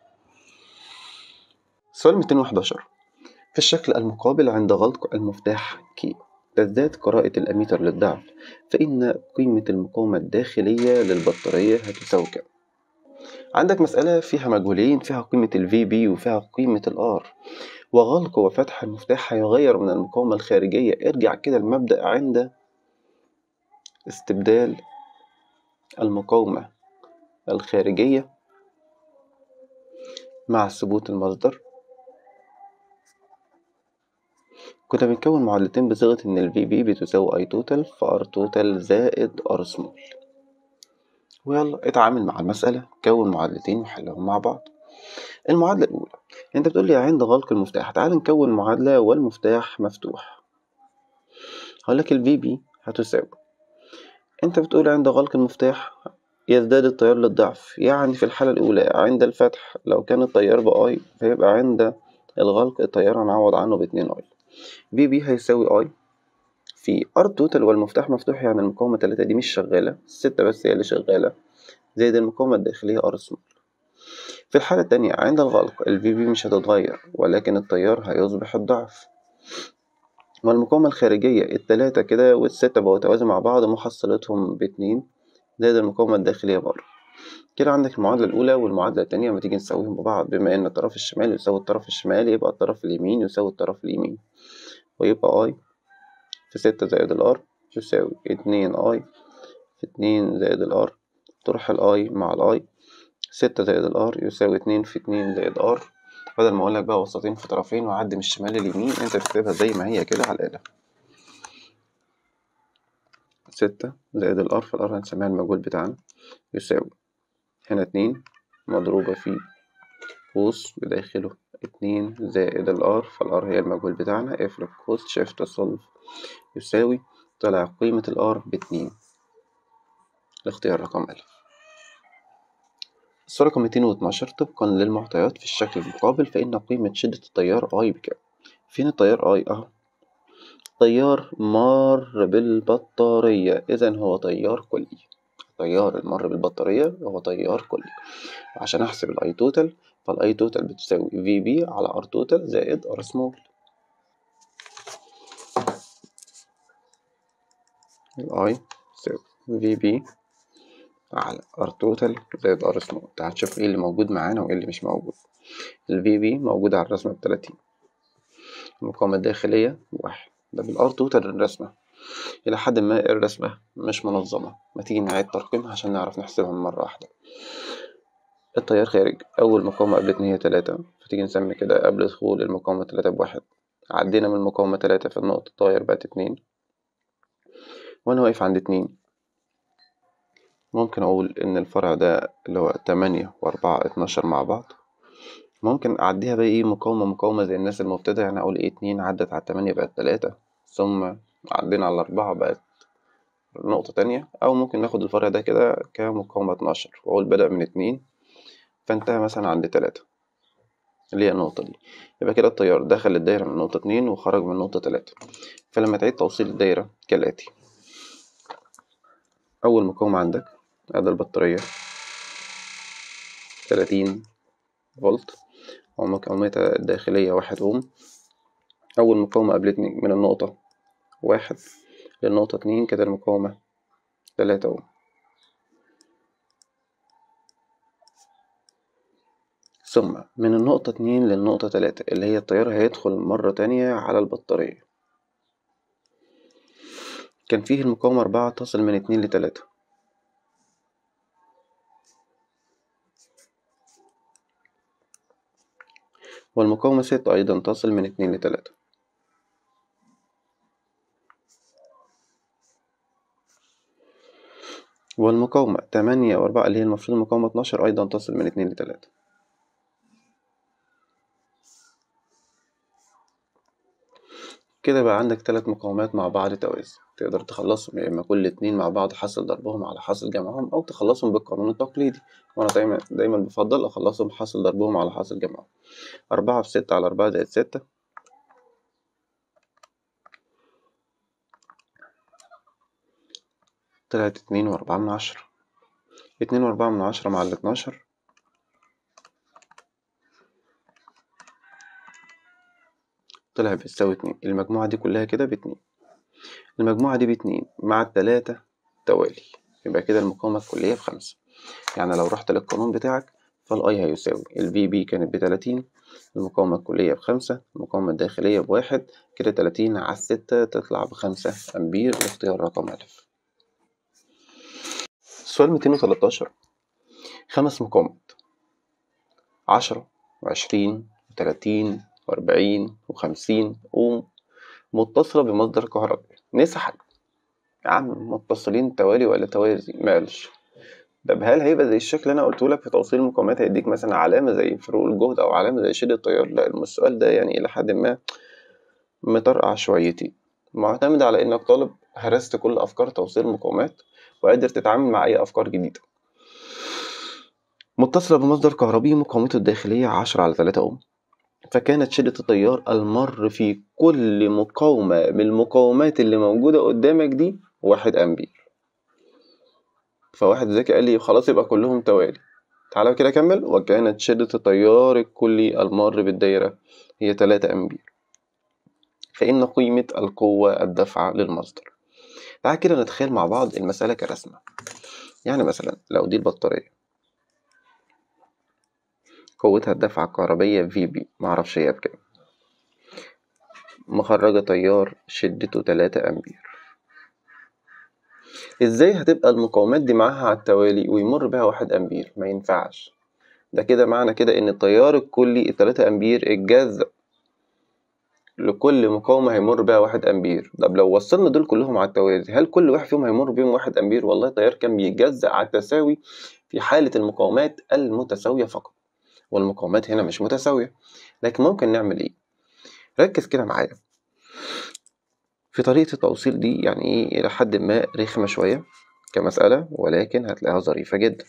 سؤال 211 في الشكل المقابل عند غلق المفتاح كي تزداد قراءة الأميتر للضعف فإن قيمة المقاومة الداخلية للبطارية هتساوي كام؟ عندك مسألة فيها مجهولين فيها قيمة ال VB وفيها قيمة ال R وغلق وفتح المفتاح هيغير من المقاومة الخارجية ارجع كده المبدأ عند استبدال المقاومة الخارجية مع ثبوت المصدر كنا بنكون معادلتين بصيغة إن ال VB بتساوي I total في R total زائد R small ويلا اتعامل مع المسألة كون معادلتين وحلهم مع بعض المعادلة الأولى أنت بتقول لي عند غلق المفتاح تعال نكون معادلة والمفتاح مفتوح هقول لك ال VB هتساوي أنت بتقول عند غلق المفتاح يزداد التيار للضعف يعني في الحالة الأولى عند الفتح لو كان التيار بأي فيبقى عند الغلق التيار هنعوض عنه باتنين أي في بي هيساوي أي في ار توتال والمفتاح مفتوح يعني المقاومة تلاتة دي مش شغالة الستة بس هي اللي شغالة زائد المقاومة الداخلية ار سمول في الحالة التانية عند الغلق ال في بي مش هتتغير ولكن التيار هيصبح الضعف والمقاومة الخارجية التلاتة كده والستة بقوا توازي مع بعض محصلتهم باتنين زائد المقاومة الداخلية برضه كده عندك المعادلة الأولى والمعادلة التانية لما تيجي نساويهم ببعض بما إن الطرف الشمالي يساوي الطرف الشمالي يبقى الطرف اليمين يساوي الطرف اليمين ويبقى أي في ستة زائد الار يساوي اتنين اي في اتنين زائد الار تروح الاي مع الاي ستة زائد الار يساوي اتنين في اتنين زائد ار بدل ما اقولك بقى وسطين في طرفين وأعدي من الشمال لليمين انت تكتبها زي ما هي كده على الآلة ستة زائد الار فالار هنسميها المجهول بتاعنا يساوي هنا اتنين مضروبة في قوس بداخله اتنين زائد الار فالار هي المجهول بتاعنا افرق قوس شيفت صلب يساوي طلع قيمة الار باتنين الاختيار رقم ألف السؤال رقم ميتين واتناشر طبقا للمعطيات في الشكل المقابل فإن قيمة شدة التيار أي بكام فين التيار أي أهو تيار مار بالبطارية إذا هو تيار كلي التيار المر بالبطارية هو تيار كلي عشان أحسب الأي توتال فالأي توتال بتساوي في بي على ار توتال زائد ار سمول الاي تساوي في بي على ار توتال زائد ار سمول تعال نشوف ايه اللي موجود معانا وايه اللي مش موجود الفي بي موجودة على الرسمة بتلاتين المقاومة الداخلية واحد ده بالار توتال الرسمة إلى حد ما الرسمة مش منظمة ما تيجي نعيد ترقيمها عشان نعرف نحسبهم مرة واحدة التيار خارج أول مقاومة قابلتني هي تلاتة فتيجي نسمي كده قبل دخول المقاومة تلاتة بواحد عدينا من المقاومة تلاتة في النقطة التيار بقت اتنين وأنا واقف عند اتنين ممكن أقول إن الفرع ده اللي هو تمانية وأربعة اتناشر مع بعض ممكن أعديها بقى إيه مقاومة مقاومة زي الناس المبتدئة يعني أقول إيه اتنين عدت على التمانية بقت تلاتة ثم عدينا على الأربعة بقت نقطة تانية أو ممكن ناخد الفرع ده كده كمقاومة اتناشر وأقول بدأ من اتنين فانتهى مثلا عند تلاتة اللي هي النقطة دي يبقى كده التيار دخل الدايرة من نقطة اتنين وخرج من نقطة تلاتة فلما تعيد توصيل الدايرة كالآتي أول مقاومة عندك أدي البطارية تلاتين فولت ومقاومتها الداخلية واحد أوم أول مقاومة قابلتني من النقطة واحد للنقطة اتنين كده المقاومة تلاتة أوم ثم من النقطة اتنين للنقطة تلاتة اللي هي التيار هيدخل مرة تانية على البطارية كان فيه المقاومة أربعة تصل من اتنين لتلاتة والمقاومة ستة أيضا تصل من اتنين لتلاتة والمقاومة تمانية وأربعة اللي هي المفروض المقاومة اتناشر أيضا تصل من اتنين لتلاتة كده بقى عندك تلات مقاومات مع بعض توازي تقدر تخلصهم يا إما كل اتنين مع بعض حاصل ضربهم على حاصل جمعهم أو تخلصهم بالقانون التقليدي وأنا دايما دايما بفضل أخلصهم حاصل ضربهم على حاصل جمعهم أربعة في ستة على أربعة زائد ستة طلعت اتنين وأربعة من عشرة اتنين وأربعة من عشرة مع الاتناشر طلع بيساوي اتنين المجموعة دي كلها كده باتنين المجموعة دي باتنين مع التلاتة توالي يبقى كده المقاومة الكلية بخمسة يعني لو رحت للقانون بتاعك فالأي هيساوي الفي بي كانت بتلاتين المقاومة الكلية بخمسة المقاومة الداخلية بواحد كده تلاتين على الستة تطلع بخمسة أمبير واختيار رقم ألف سؤال ميتين وتلاتاشر خمس مقاومات عشرة وعشرين وتلاتين وأربعين وخمسين أوم متصلة بمصدر كهربائي نسحب يا عم متصلين توالي ولا توازي مالش طب هل هيبقى زي الشكل اللي انا قلته لك في توصيل المقاومات هيديك مثلا علامه زي فروق الجهد او علامه زي شده التيار لا السؤال ده يعني الى حد ما مطرقع شويتين معتمد على انك طالب هرست كل افكار توصيل المقاومات وقادر تتعامل مع اي افكار جديده متصله بمصدر كهربي مقاومته الداخليه عشرة على تلاتة اوم فكانت شدة التيار المر في كل مقاومة من المقاومات اللي موجودة قدامك دي واحد أمبير فواحد ذكي قال لي خلاص يبقى كلهم توالي تعالى كده كمل وكانت شدة التيار الكلي المار بالدايرة هي تلاتة أمبير فإن قيمة القوة الدافعة للمصدر تعالى كده نتخيل مع بعض المسألة كرسمة يعني مثلا لو دي البطارية قوتها الدفعة الكهربية في بي معرفش هي بكام مخرجة تيار شدته تلاتة أمبير ازاي هتبقى المقاومات دي معاها على التوالي ويمر بها واحد أمبير ما ينفعش ده كده معنى كده إن التيار الكلي التلاتة أمبير اتجزأ لكل مقاومة هيمر بها واحد أمبير طب لو وصلنا دول كلهم على التوازي هل كل واحد فيهم هيمر بيهم واحد أمبير والله التيار كان بيتجزأ على التساوي في حالة المقاومات المتساوية فقط والمقاومات هنا مش متساوية لكن ممكن نعمل ايه ركز كده معايا في طريقة التوصيل دي يعني ايه إلى حد ما رخمة شوية كمسألة ولكن هتلاقيها ظريفة جدا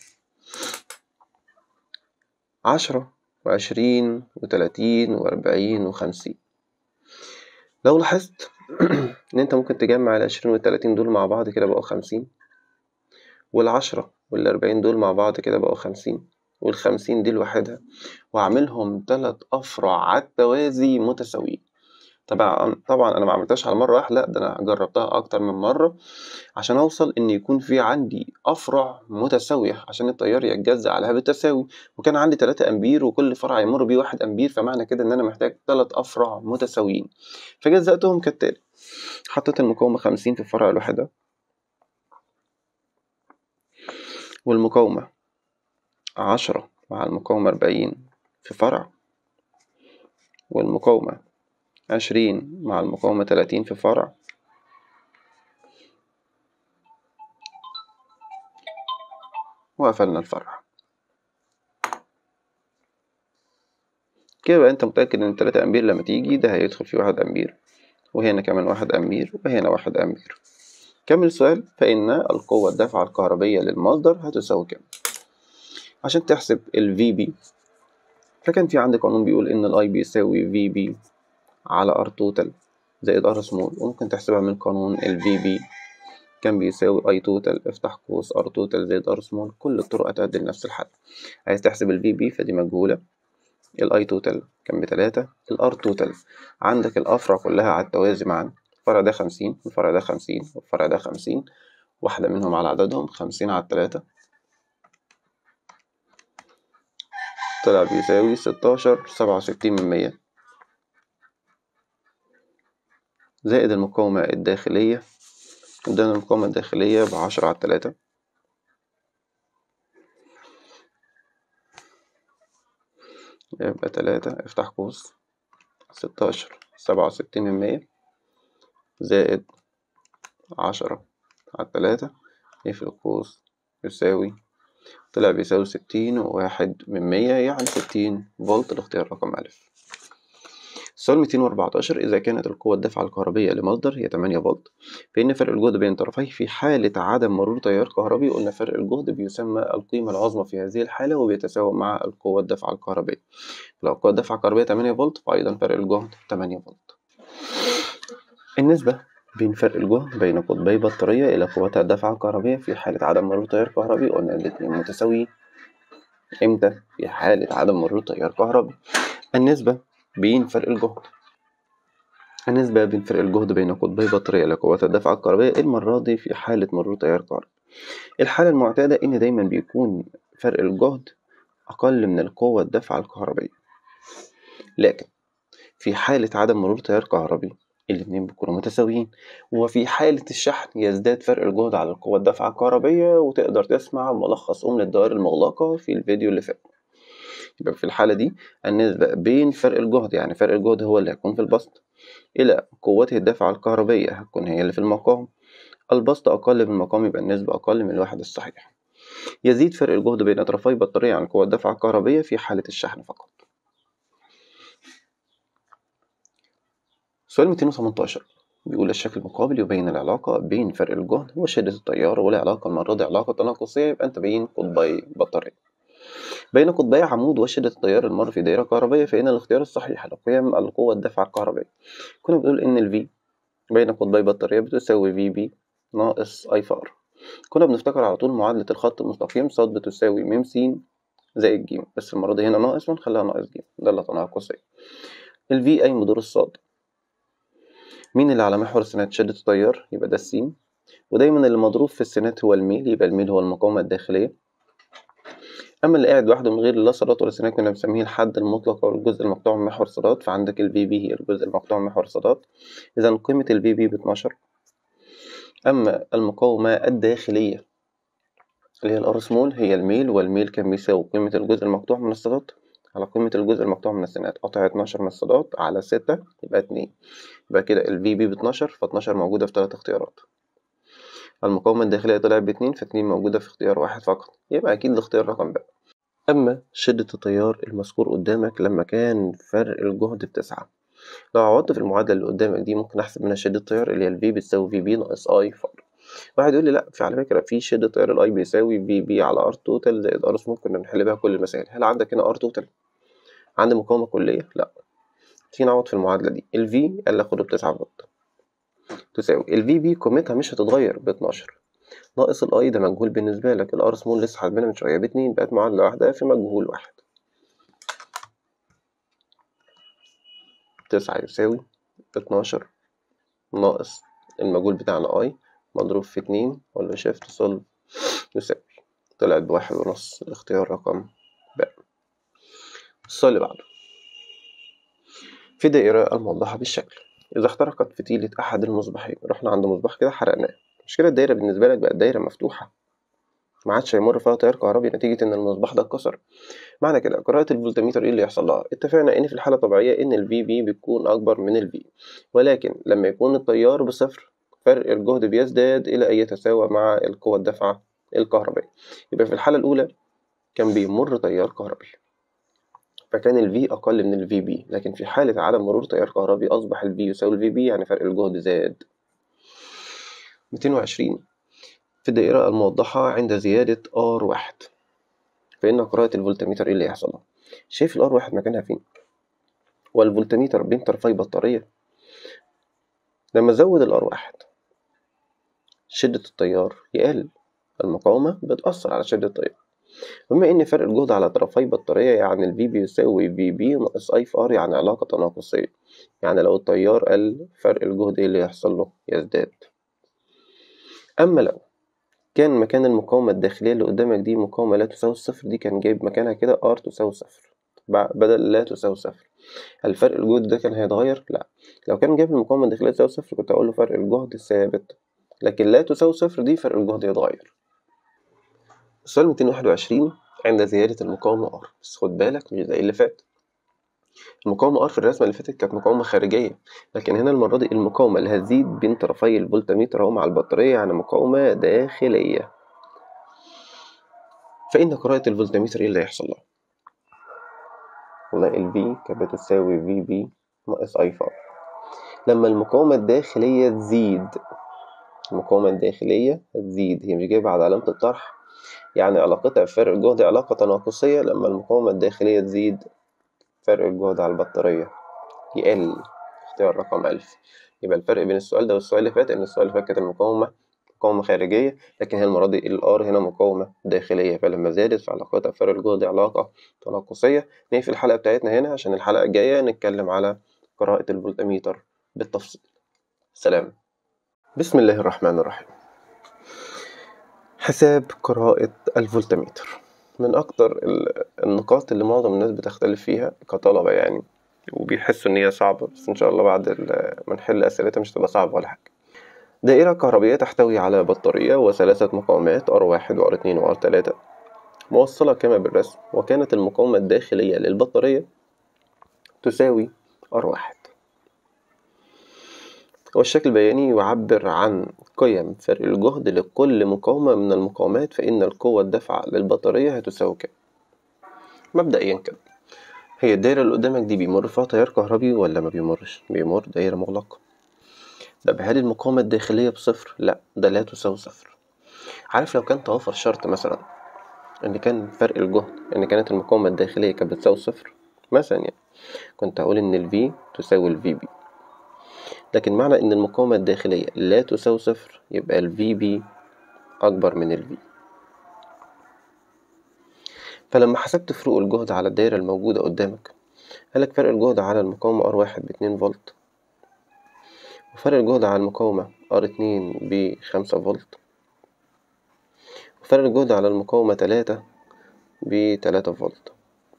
عشرة وعشرين وتلاتين وأربعين وخمسين لو لاحظت إن أنت ممكن تجمع العشرين والتلاتين دول مع بعض كده بقوا خمسين والعشرة والأربعين دول مع بعض كده بقوا خمسين والخمسين دي لوحدها وأعملهم تلات أفرع على التوازي متساويين طبعا طبعا انا ما عملتهاش على مره واحده لا ده انا جربتها اكتر من مره عشان اوصل ان يكون في عندي افرع متساويه عشان التيار يتجزأ عليها بالتساوي وكان عندي 3 امبير وكل فرع يمر بيه 1 امبير فمعنى كده ان انا محتاج 3 افرع متساويين فجزأتهم كالتالي حطيت المقاومه 50 في الفرع الواحده والمقاومه 10 مع المقاومه 40 في فرع والمقاومه 20 مع المقاومة 30 في فرع وقفلنا الفرع كده بقى انت متأكد ان 3 امبير لما تيجي ده هيدخل فيه واحد امبير وهنا كمان واحد امبير وهنا واحد امبير كمل السؤال فإن القوة الدافعة الكهربية للمصدر هتساوي كام عشان تحسب ال VB فكان في عندي قانون بيقول إن ال I بيساوي VB على R توتال زائد R سمول وممكن تحسبها من قانون ال VB كان بيساوي I توتال افتح قوس R توتال زائد R سمول كل الطرق هتؤدي لنفس الحل عايز تحسب ال VB فدي مجهولة ال I توتال كان بتلاتة ال R توتال عندك الأفرع كلها على التوازي معا الفرع ده خمسين والفرع ده خمسين والفرع ده خمسين واحدة منهم على عددهم خمسين على التلاتة طلع بيساوي ستاشر سبعة وستين من مية زائد المقاومة الداخلية قدامنا المقاومة الداخلية بعشرة على التلاتة يبقى تلاتة افتح قوس ستاشر سبعة وستين من مية زائد عشرة على التلاتة يقفل القوس يساوي طلع بيساوي ستين وواحد من مية يعني ستين فولت الاختيار رقم ألف السؤال 214 إذا كانت القوة الدافعة الكهربية لمصدر هي 8 فولت فإن فرق الجهد بين طرفيه في حالة عدم مرور تيار كهربي قلنا فرق الجهد بيسمى القيمة العظمى في هذه الحالة وبيتساوى مع القوة الدافعة الكهربية لو القوة الدافعة الكهربية 8 فولت فأيضا فرق الجهد 8 فولت النسبة بين فرق الجهد بين قطبي بطارية إلى قوتها الدافعة الكهربية في حالة عدم مرور تيار كهربي قلنا الاتنين متساويين إمتى؟ في حالة عدم مرور تيار كهربي النسبة بين فرق الجهد النسبة بين فرق الجهد بين قطبي بطارية لقوات الدفعة الكهربائية المرة دي في حالة مرور تيار كهربي الحالة المعتادة إن دايما بيكون فرق الجهد أقل من القوة الدفعة الكهربية لكن في حالة عدم مرور تيار كهربي الاتنين بيكونوا متساويين وفي حالة الشحن يزداد فرق الجهد على القوة الدافعة الكهربية وتقدر تسمع ملخص أم للدوائر المغلقة في الفيديو اللي فات يبقى في الحالة دي النسبة بين فرق الجهد يعني فرق الجهد هو اللي هيكون في البسط إلى قوته الدافعة الكهربية هتكون هي اللي في المقام البسط أقل من المقام يبقى النسبة أقل من الواحد الصحيح يزيد فرق الجهد بين أطرافي بطارية عن قوة الدفعة الكهربية في حالة الشحن فقط سؤال 218 بيقول الشكل المقابل يبين العلاقة بين فرق الجهد وشدة التيار والعلاقة المرة دي علاقة تناقصية يبقى أنت بين قطبي بطارية بين قطبي عمود وشدة التيار المر في دائرة كهربية فإن الاختيار الصحيح لقيم القوة الدافعة الكهربية كنا بنقول إن ال V بين قطبي بطارية بتساوي VB ناقص I فار كنا بنفتكر على طول معادلة الخط المستقيم ص بتساوي م س زائد ج بس المرة دي هنا ناقص ونخليها ناقص ج دالة تناقصية ال V أي مدور الصاد مين اللي على محور السينات شدة التيار يبقى ده السين ودايما اللي مضروب في السينات هو الميل يبقى الميل هو المقاومة الداخلية أما اللي قاعد لوحده من غير لا صادات ولا سينات كنا بنسميه الحد المطلق أو الجزء المقطوع من محور صادات فعندك ال VB هي الجزء المقطوع من محور صادات إذا قيمة ال VB باتناشر أما المقاومة الداخلية اللي هي الار سمول هي الميل والميل كان بيساوي قيمة الجزء المقطوع من الصادات على قيمة الجزء المقطوع من السينات قطع اتناشر من الصادات على ستة يبقى اتنين يبقى كده ال VB باتناشر فاتناشر موجودة في تلات اختيارات المقاومة الداخلية طلعت باتنين فاتنين موجودة في اختيار واحد فقط يبقى أكيد الاختيار رقم ب أما شدة التيار المذكور قدامك لما كان فرق الجهد بتسعة لو عوضت في المعادلة اللي قدامك دي ممكن أحسب منها شدة التيار اللي هي ال V بتساوي VB ناقص I فار واحد يقول لي لأ في على فكرة في شدة تيار ال I بيساوي VB على R توتال زائد R سمول كنا بنحل بيها كل المسائل هل عندك هنا R توتال؟ عندي مقاومة كلية؟ لأ تيجي نعوض في المعادلة دي ال V قال لي آخده بتسعة فولت تساوي ال VB قيمتها مش هتتغير باتناشر ناقص الاي ده مجهول بالنسبة لك الار سمول لسه حاسبينها من شوية باتنين بقت معادلة واحدة في مجهول واحد تسعة يساوي اتناشر ناقص المجهول بتاعنا اي مضروب في اتنين ولا شيفت سولف يساوي طلعت بواحد ونص الاختيار رقم ب السؤال اللي بعده في دائرة الموضحة بالشكل إذا اخترقت فتيلة أحد المصباحين رحنا عند مصباح كده حرقناه مش كده الدايرة بالنسبة لك بقت دايرة مفتوحة ما عادش هيمر فيها تيار كهربي نتيجة إن المصباح ده اتكسر معنى كده قراءة الفولتميتر إيه اللي يحصل لها؟ اتفقنا إن في الحالة الطبيعية إن ال VB بتكون أكبر من ال V ولكن لما يكون التيار بصفر فرق الجهد بيزداد إلى أن يتساوى مع القوة الدافعة الكهربائية يبقى في الحالة الأولى كان بيمر تيار كهربي فكان ال V أقل من ال VB لكن في حالة عدم مرور تيار كهربي أصبح ال V يساوي ال VB يعني فرق الجهد زاد 220 في الدائرة الموضحة عند زيادة R واحد فإن قراءة الفولتميتر إيه اللي يحصل لها؟ شايف ال R واحد مكانها فين؟ والفولتميتر بين طرفي بطارية لما أزود ال R واحد شدة التيار يقل المقاومة بتأثر على شدة التيار بما إن فرق الجهد على طرفي بطارية يعني ال V بيساوي VB ناقص I في R يعني علاقة تناقصية يعني لو التيار قل فرق الجهد إيه اللي يحصل له؟ يزداد أما لو كان مكان المقاومة الداخلية اللي قدامك دي مقاومة لا تساوي الصفر دي كان جايب مكانها كده R تساوي صفر بدل لا تساوي صفر هل فرق الجهد ده كان هيتغير؟ لا لو كان جايب المقاومة الداخلية تساوي صفر كنت هقول له فرق الجهد ثابت لكن لا تساوي صفر دي فرق الجهد يتغير السؤال 221 عند زيادة المقاومة R بس خد بالك مش زي اللي فات المقاومة R في الرسمة اللي فاتت كانت مقاومة خارجية لكن هنا المرة دي المقاومة اللي هتزيد بين طرفي الفولتميتر أهو مع البطارية يعني مقاومة داخلية فإن قراءة الفولتميتر إيه اللي هيحصل لها؟ والله ال V كانت بتساوي VB ناقص I فار لما المقاومة الداخلية تزيد المقاومة الداخلية هتزيد هي مش جايبة على علامة الطرح يعني علاقتها بفرق الجهد علاقة تناقصية لما المقاومة الداخلية تزيد فرق الجهد على البطارية يقل اختيار رقم ألف يبقى الفرق بين السؤال ده والسؤال اللي فات إن السؤال اللي فات كانت المقاومة مقاومة خارجية لكن هي المرة دي ال R هنا مقاومة داخلية فلما زادت فعلاقتها بفرق الجهد علاقة تناقصية نقفل الحلقة بتاعتنا هنا عشان الحلقة الجاية نتكلم على قراءة الفولتميتر بالتفصيل سلام بسم الله الرحمن الرحيم حساب قراءة الفولتميتر من أكتر النقاط اللي معظم الناس بتختلف فيها كطلبة يعني وبيحسوا إن هي صعبة بس إن شاء الله بعد ما نحل أسئلتها مش هتبقى صعبة ولا حاجة دائرة كهربية تحتوي على بطارية وثلاثة مقاومات R1 و R2 و R3 موصلة كما بالرسم وكانت المقاومة الداخلية للبطارية تساوي R1 والشكل البياني يعبر عن قيم فرق الجهد لكل مقاومة من المقاومات فإن القوة الدافعة للبطارية هتساوي كام مبدئيا كده هي الدايرة اللي قدامك دي بيمر فيها تيار كهربي ولا ما بيمرش بيمر دايرة مغلقة طب هل المقاومة الداخلية بصفر لا ده لا تساوي صفر عارف لو كان توافر شرط مثلا ان كان فرق الجهد ان كانت المقاومة الداخلية كانت بتساوي صفر مثلا يعني كنت هقول ان ال V تساوي ال VB لكن معنى ان المقاومة الداخلية لا تساوي صفر يبقى ال VB اكبر من ال V فلما حسبت فروق الجهد على الدايرة الموجودة قدامك قالك فرق الجهد على المقاومة R1 باتنين فولت وفرق الجهد على المقاومة R2 بخمسة فولت وفرق الجهد على المقاومة تلاتة بتلاتة فولت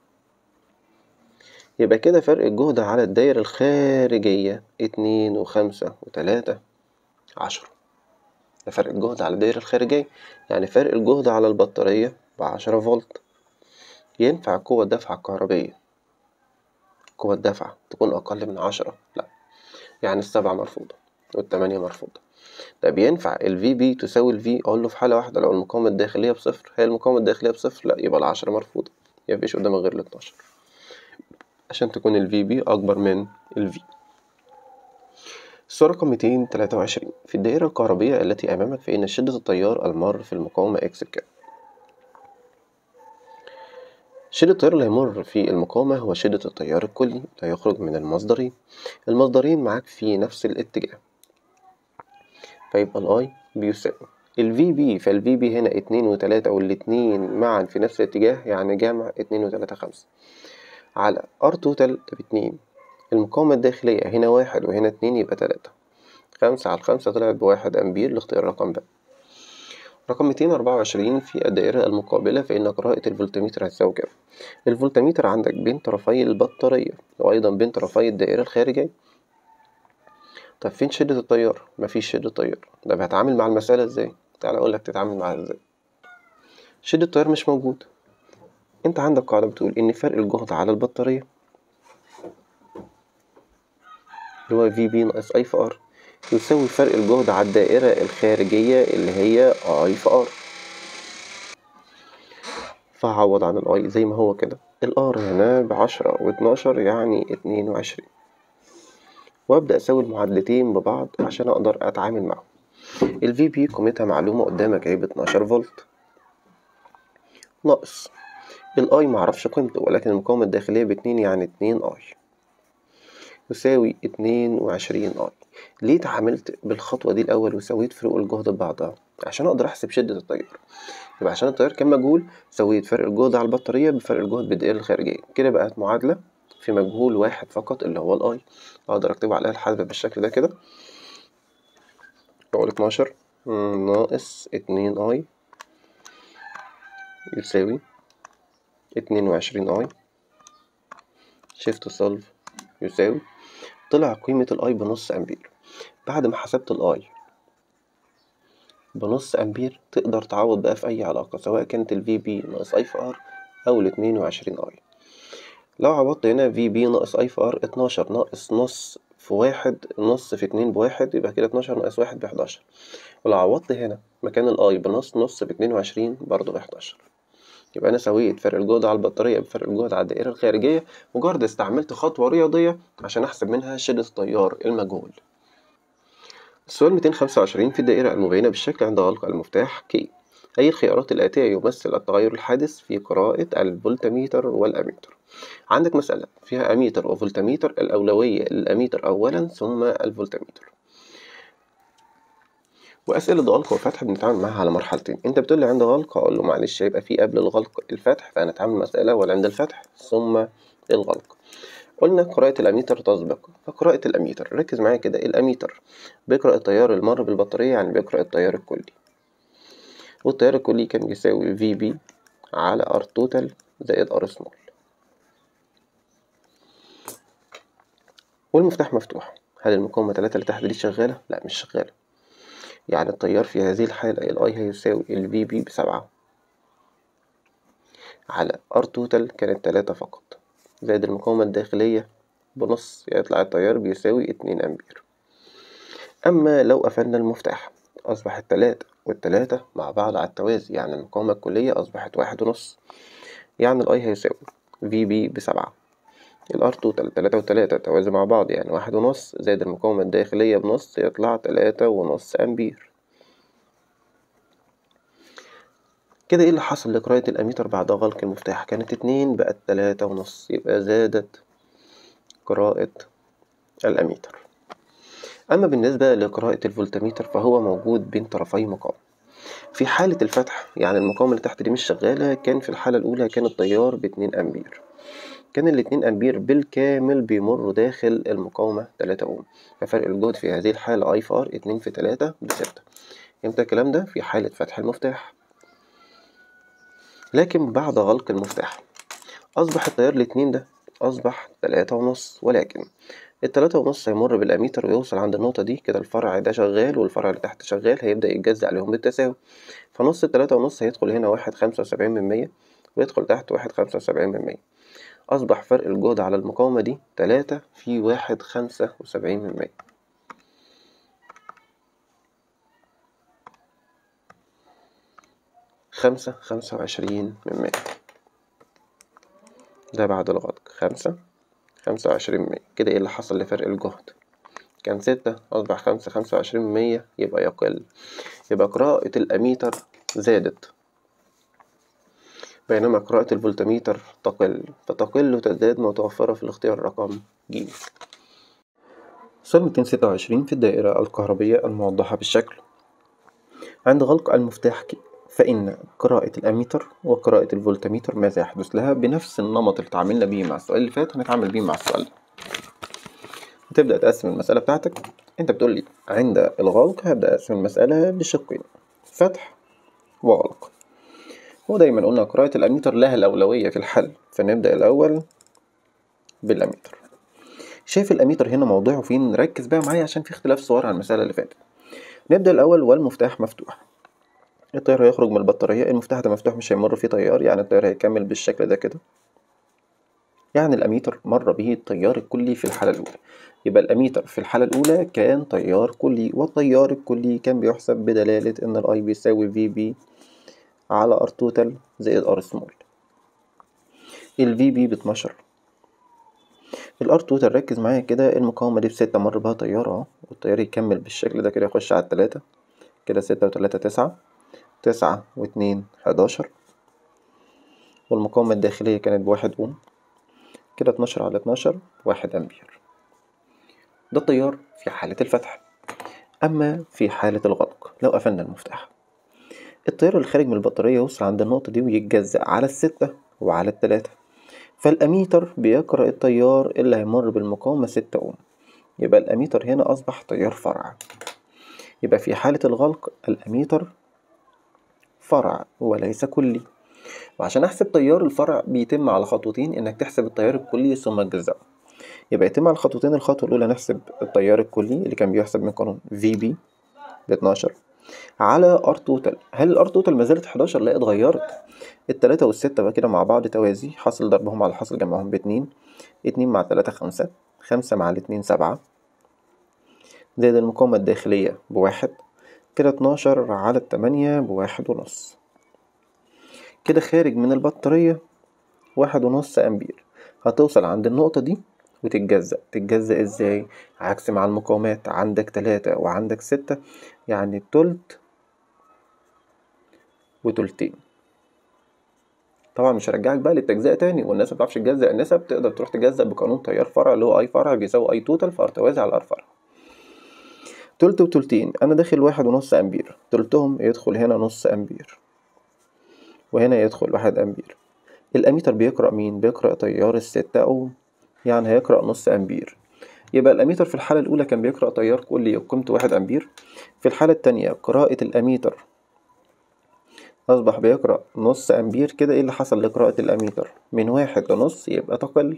يبقى كده فرق الجهد على الدايرة الخارجية اتنين وخمسة وتلاتة عشرة ده فرق الجهد على الدايرة الخارجية يعني فرق الجهد على البطارية بعشرة فولت ينفع قوة الدفعة الكهربية قوة الدفعة تكون أقل من عشرة لأ يعني السبعة مرفوضة والتمانية مرفوضة طب ينفع ال VB تساوي ال V أقول له في حالة واحدة لو المقاومة الداخلية بصفر هي المقاومة الداخلية بصفر لأ يبقى العشرة مرفوضة يبقى مفيش قدامك غير الاتناشر عشان تكون ال VB أكبر من ال V الصورة رقم 223 في الدائرة الكهربية التي أمامك فإن شدة التيار المار في المقاومة إكس بكام شدة التيار اللي هيمر في المقاومة هو شدة التيار الكلي اللي هيخرج من المصدرين المصدرين معاك في نفس الاتجاه فيبقى الاي بيساوي ال VB فال VB هنا اتنين وتلاتة والاتنين معا في نفس الاتجاه يعني جمع اتنين وتلاتة خمسة على R توتال ده باتنين المقاومة الداخلية هنا واحد وهنا اتنين يبقى تلاتة خمسة على خمسة طلعت بواحد أمبير لاختيار رقم ب رقم ميتين أربعة وعشرين في الدائرة المقابلة فإن قراءة الفولتميتر هتساوي كام؟ الفولتميتر عندك بين طرفي البطارية وأيضا بين طرفي الدائرة الخارجية طب فين شدة التيار؟ مفيش شدة تيار طب هتعامل مع المسألة ازاي؟ تعالى أقولك تتعامل معاها ازاي شدة التيار مش موجود انت عندك قاعدة بتقول إن فرق الجهد على البطارية اللي هو في بي ناقص أي في ار يساوي فرق الجهد على الدائرة الخارجية اللي هي اي في ار فهعوض عن الاي زي ما هو كده الار هنا بعشرة واتناشر يعني اتنين وعشرين وابدأ اسوي المعادلتين ببعض عشان اقدر اتعامل معهم ال VB قيمتها معلومة قدامك اهي باتناشر فولت ناقص الاي معرفش قيمته ولكن المقاومة الداخلية باتنين يعني اتنين اي يساوي اتنين وعشرين اي ليه اتعاملت بالخطوة دي الأول وسويت فروق الجهد ببعضها عشان أقدر أحسب شدة التيار يبقى عشان التيار كان مجهول سويت فرق الجهد على البطارية بفرق الجهد بالدائرة الخارجية كده بقت معادلة في مجهول واحد فقط اللي هو الأي أقدر أكتبه على الآلة الحاسبة بالشكل ده كده أقول اتناشر ناقص اتنين أي يساوي اتنين وعشرين أي شيفت سولف يساوي طلع قيمة الأي بنص أمبير بعد ما حسبت الأي بنص أمبير تقدر تعوض بقى في أي علاقة سواء كانت ال VB ناقص أي في ار أو ال 22 أي لو عوضت هنا VB ناقص أي في ار اتناشر ناقص نص في واحد نص في اتنين بواحد يبقى كده اتناشر ناقص واحد بحداشر ولو عوضت هنا مكان الأي بنص نص باتنين وعشرين برضه بحداشر يبقى أنا سويت فرق الجهد على البطارية بفرق الجهد على الدائرة الخارجية مجرد استعملت خطوة رياضية عشان أحسب منها شدة التيار المجهول السؤال 225 في الدائرة المبينة بالشكل عند غلق المفتاح كي أي الخيارات الآتية يمثل التغير الحادث في قراءة الفولتميتر والأميتر عندك مسألة فيها أميتر وفولتميتر الأولوية للأميتر أولا ثم الفولتميتر وأسئلة غلق وفتح بنتعامل معاها على مرحلتين أنت بتقول لي عند غلق أقول له معلش هيبقى في قبل الغلق الفتح فهنتعامل مسألة ولا عند الفتح ثم الغلق قلنا قراءة الأميتر تسبق فقراءة الأميتر ركز معايا كده الأميتر بيقرأ التيار المر بالبطارية يعني بيقرأ التيار الكلي والتيار الكلي كان بيساوي في بي على ار توتال زائد ار سمول والمفتاح مفتوح هل المقاومة تلاتة اللي تحت دي شغالة؟ لا مش شغالة يعني التيار في هذه الحالة الاي هيساوي ال في بي بسبعة على ار توتال كانت تلاتة فقط زائد المقاومة الداخلية بنص يطلع التيار بيساوي اتنين أمبير أما لو قفلنا المفتاح أصبح التلاتة والتلاتة مع بعض على التوازي يعني المقاومة الكلية أصبحت واحد ونص يعني الأي هيساوي في بي بسبعة الار توتال تلاتة وتلاتة توازي مع بعض يعني واحد ونص زائد المقاومة الداخلية بنص يطلع تلاتة ونص أمبير كده ايه اللي حصل لقراءة الأميتر بعد غلق المفتاح كانت اتنين بقت تلاتة ونص يبقى زادت قراءة الأميتر أما بالنسبة لقراءة الفولتميتر فهو موجود بين طرفي مقاومة في حالة الفتح يعني المقاومة اللي تحت دي مش شغالة كان في الحالة الأولى كان التيار باتنين أمبير كان الاتنين أمبير بالكامل بيمروا داخل المقاومة تلاتة أوم ففرق الجهد في هذه الحالة أي فار اتنين في تلاتة بستة امتى الكلام ده في حالة فتح المفتاح لكن بعد غلق المفتاح أصبح التيار الاتنين ده أصبح تلاتة ونص ولكن التلاتة ونص هيمر بالأميتر ويوصل عند النقطة دي كده الفرع ده شغال والفرع اللي تحت شغال هيبدأ يتجزأ عليهم بالتساوي فنص التلاتة ونص هيدخل هنا واحد خمسة وسبعين من مية ويدخل تحت واحد خمسة وسبعين من مية أصبح فرق الجهد على المقاومة دي تلاتة في واحد خمسة وسبعين من مية خمسة خمسة وعشرين من مية ده بعد الغلق خمسة خمسة وعشرين من مية كده ايه اللي حصل لفرق الجهد كان ستة أصبح خمسة خمسة وعشرين من مية يبقى يقل يبقى قراءة الأميتر زادت بينما قراءة الفولتميتر تقل فتقل وتزداد متوفرة في الاختيار رقم ج سؤال 226 في الدائرة الكهربية الموضحة بالشكل عند غلق المفتاح ك فإن قراءة الأميتر وقراءة الفولتميتر ماذا يحدث لها بنفس النمط اللي تعاملنا بيه مع السؤال اللي فات هنتعامل بيه مع السؤال ده وتبدأ تقسم المسألة بتاعتك انت بتقول لي عند الغلق هبدأ أقسم المسألة لشقين فتح وغلق ودايما قلنا قراءة الأميتر لها الأولوية في الحل فنبدأ الأول بالأميتر شايف الأميتر هنا موضوعه فين ركز بقى معايا عشان في اختلاف صغير عن المسألة اللي فاتت نبدأ الأول والمفتاح مفتوح التيار هيخرج من البطارية المفتاح ده مفتوح مش هيمر فيه تيار يعني التيار هيكمل بالشكل ده كده يعني الأميتر مر به التيار الكلي في الحالة الأولى يبقى الأميتر في الحالة الأولى كان تيار كلي والتيار الكلي كان بيحسب بدلالة إن الأي بيساوي في بي على ار توتال زائد ار سمول الفي بي باتناشر الار توتال ركز معايا كده المقاومة دي بستة مر بها تيار اهو والتيار يكمل بالشكل ده كده يخش على التلاتة كده ستة وتلاتة تسعة تسعة واتنين حداشر والمقاومة الداخلية كانت بواحد أوم كده اتناشر على اتناشر واحد أمبير ده التيار في حالة الفتح أما في حالة الغلق لو قفلنا المفتاح التيار اللي خارج من البطارية يوصل عند النقطة دي ويتجزأ على الستة وعلى التلاتة فالأميتر بيقرأ التيار اللي هيمر بالمقاومة ستة أوم يبقى الأميتر هنا أصبح تيار فرع يبقى في حالة الغلق الأميتر فرع وليس كلي وعشان أحسب تيار الفرع بيتم على خطوتين إنك تحسب التيار الكلي ثم تجزأه يبقى يتم على خطوتين الخطوة الأولى نحسب التيار الكلي اللي كان بيحسب من قانون في بي باتناشر على ار توتال هل الار توتال ما زالت 11 لا اتغيرت التلاتة والستة بقى كده مع بعض توازي حاصل ضربهم على حاصل جمعهم باتنين اتنين مع تلاتة خمسة خمسة مع الاتنين سبعة زائد المقاومة الداخلية بواحد كده اتناشر على التمانية بواحد ونص كده خارج من البطارية واحد ونص أمبير هتوصل عند النقطة دي وتتجزأ تتجزأ ازاي عكس مع المقاومات عندك تلاتة وعندك ستة يعني تلت وتلتين طبعا مش هرجعك بقى للتجزئة تاني والناس ما بتعرفش تجزأ النسب تقدر تروح تجزأ بقانون تيار فرع اللي هو اي فرع بيساوي اي توتال في ار توازي على ار فرع تلت وتلتين انا داخل واحد ونص امبير تلتهم يدخل هنا نص امبير وهنا يدخل واحد امبير الاميتر بيقرأ مين بيقرأ تيار الستة اوم يعني هيقرأ نص أمبير يبقى الأميتر في الحالة الأولى كان بيقرأ تيار كلي قيمته واحد أمبير في الحالة التانية قراءة الأميتر أصبح بيقرأ نص أمبير كده إيه اللي حصل لقراءة الأميتر من واحد لنص يبقى تقل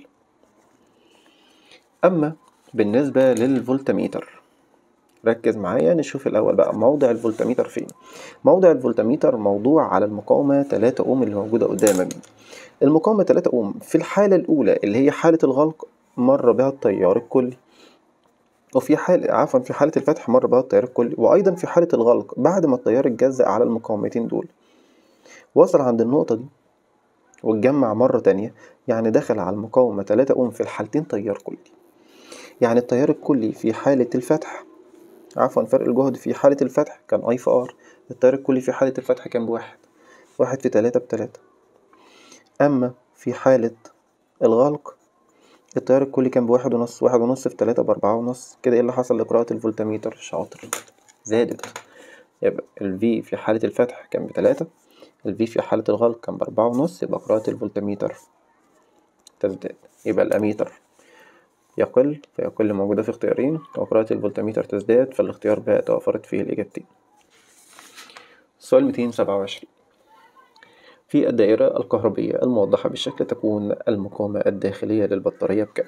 أما بالنسبة للفولتميتر ركز معايا نشوف الأول بقى موضع الفولتميتر فين موضع الفولتميتر موضوع على المقاومة 3 أوم اللي موجودة قدامك دي المقاومة 3 أوم في الحالة الأولى اللي هي حالة الغلق مر بها التيار الكلي وفي حالة عفوا في حالة الفتح مر بها التيار الكلي وأيضا في حالة الغلق بعد ما التيار اتجزأ على المقاومتين دول وصل عند النقطة دي واتجمع مرة تانية يعني دخل على المقاومة 3 أوم في الحالتين تيار كلي يعني التيار الكلي في حالة الفتح عفوا فرق الجهد في حالة الفتح كان اي في ار التيار الكلي في حالة الفتح كان بواحد واحد في تلاتة بتلاتة أما في حالة الغلق التيار الكلي كان بواحد ونص واحد ونص في تلاتة بأربعة ونص كده ايه اللي حصل لقراءة الفولتميتر شاطر زادت يبقى ال V في حالة الفتح كان بتلاتة ال V في حالة الغلق كان بأربعة ونص يبقى قراءة الفولتميتر تزداد يبقى الأميتر يقل فيقل موجودة في اختيارين وقراءة الفولتميتر تزداد فالاختيار بقى توفرت فيه الإجابتين السؤال 227 في الدائرة الكهربية الموضحة بالشكل تكون المقاومة الداخلية للبطارية بكام؟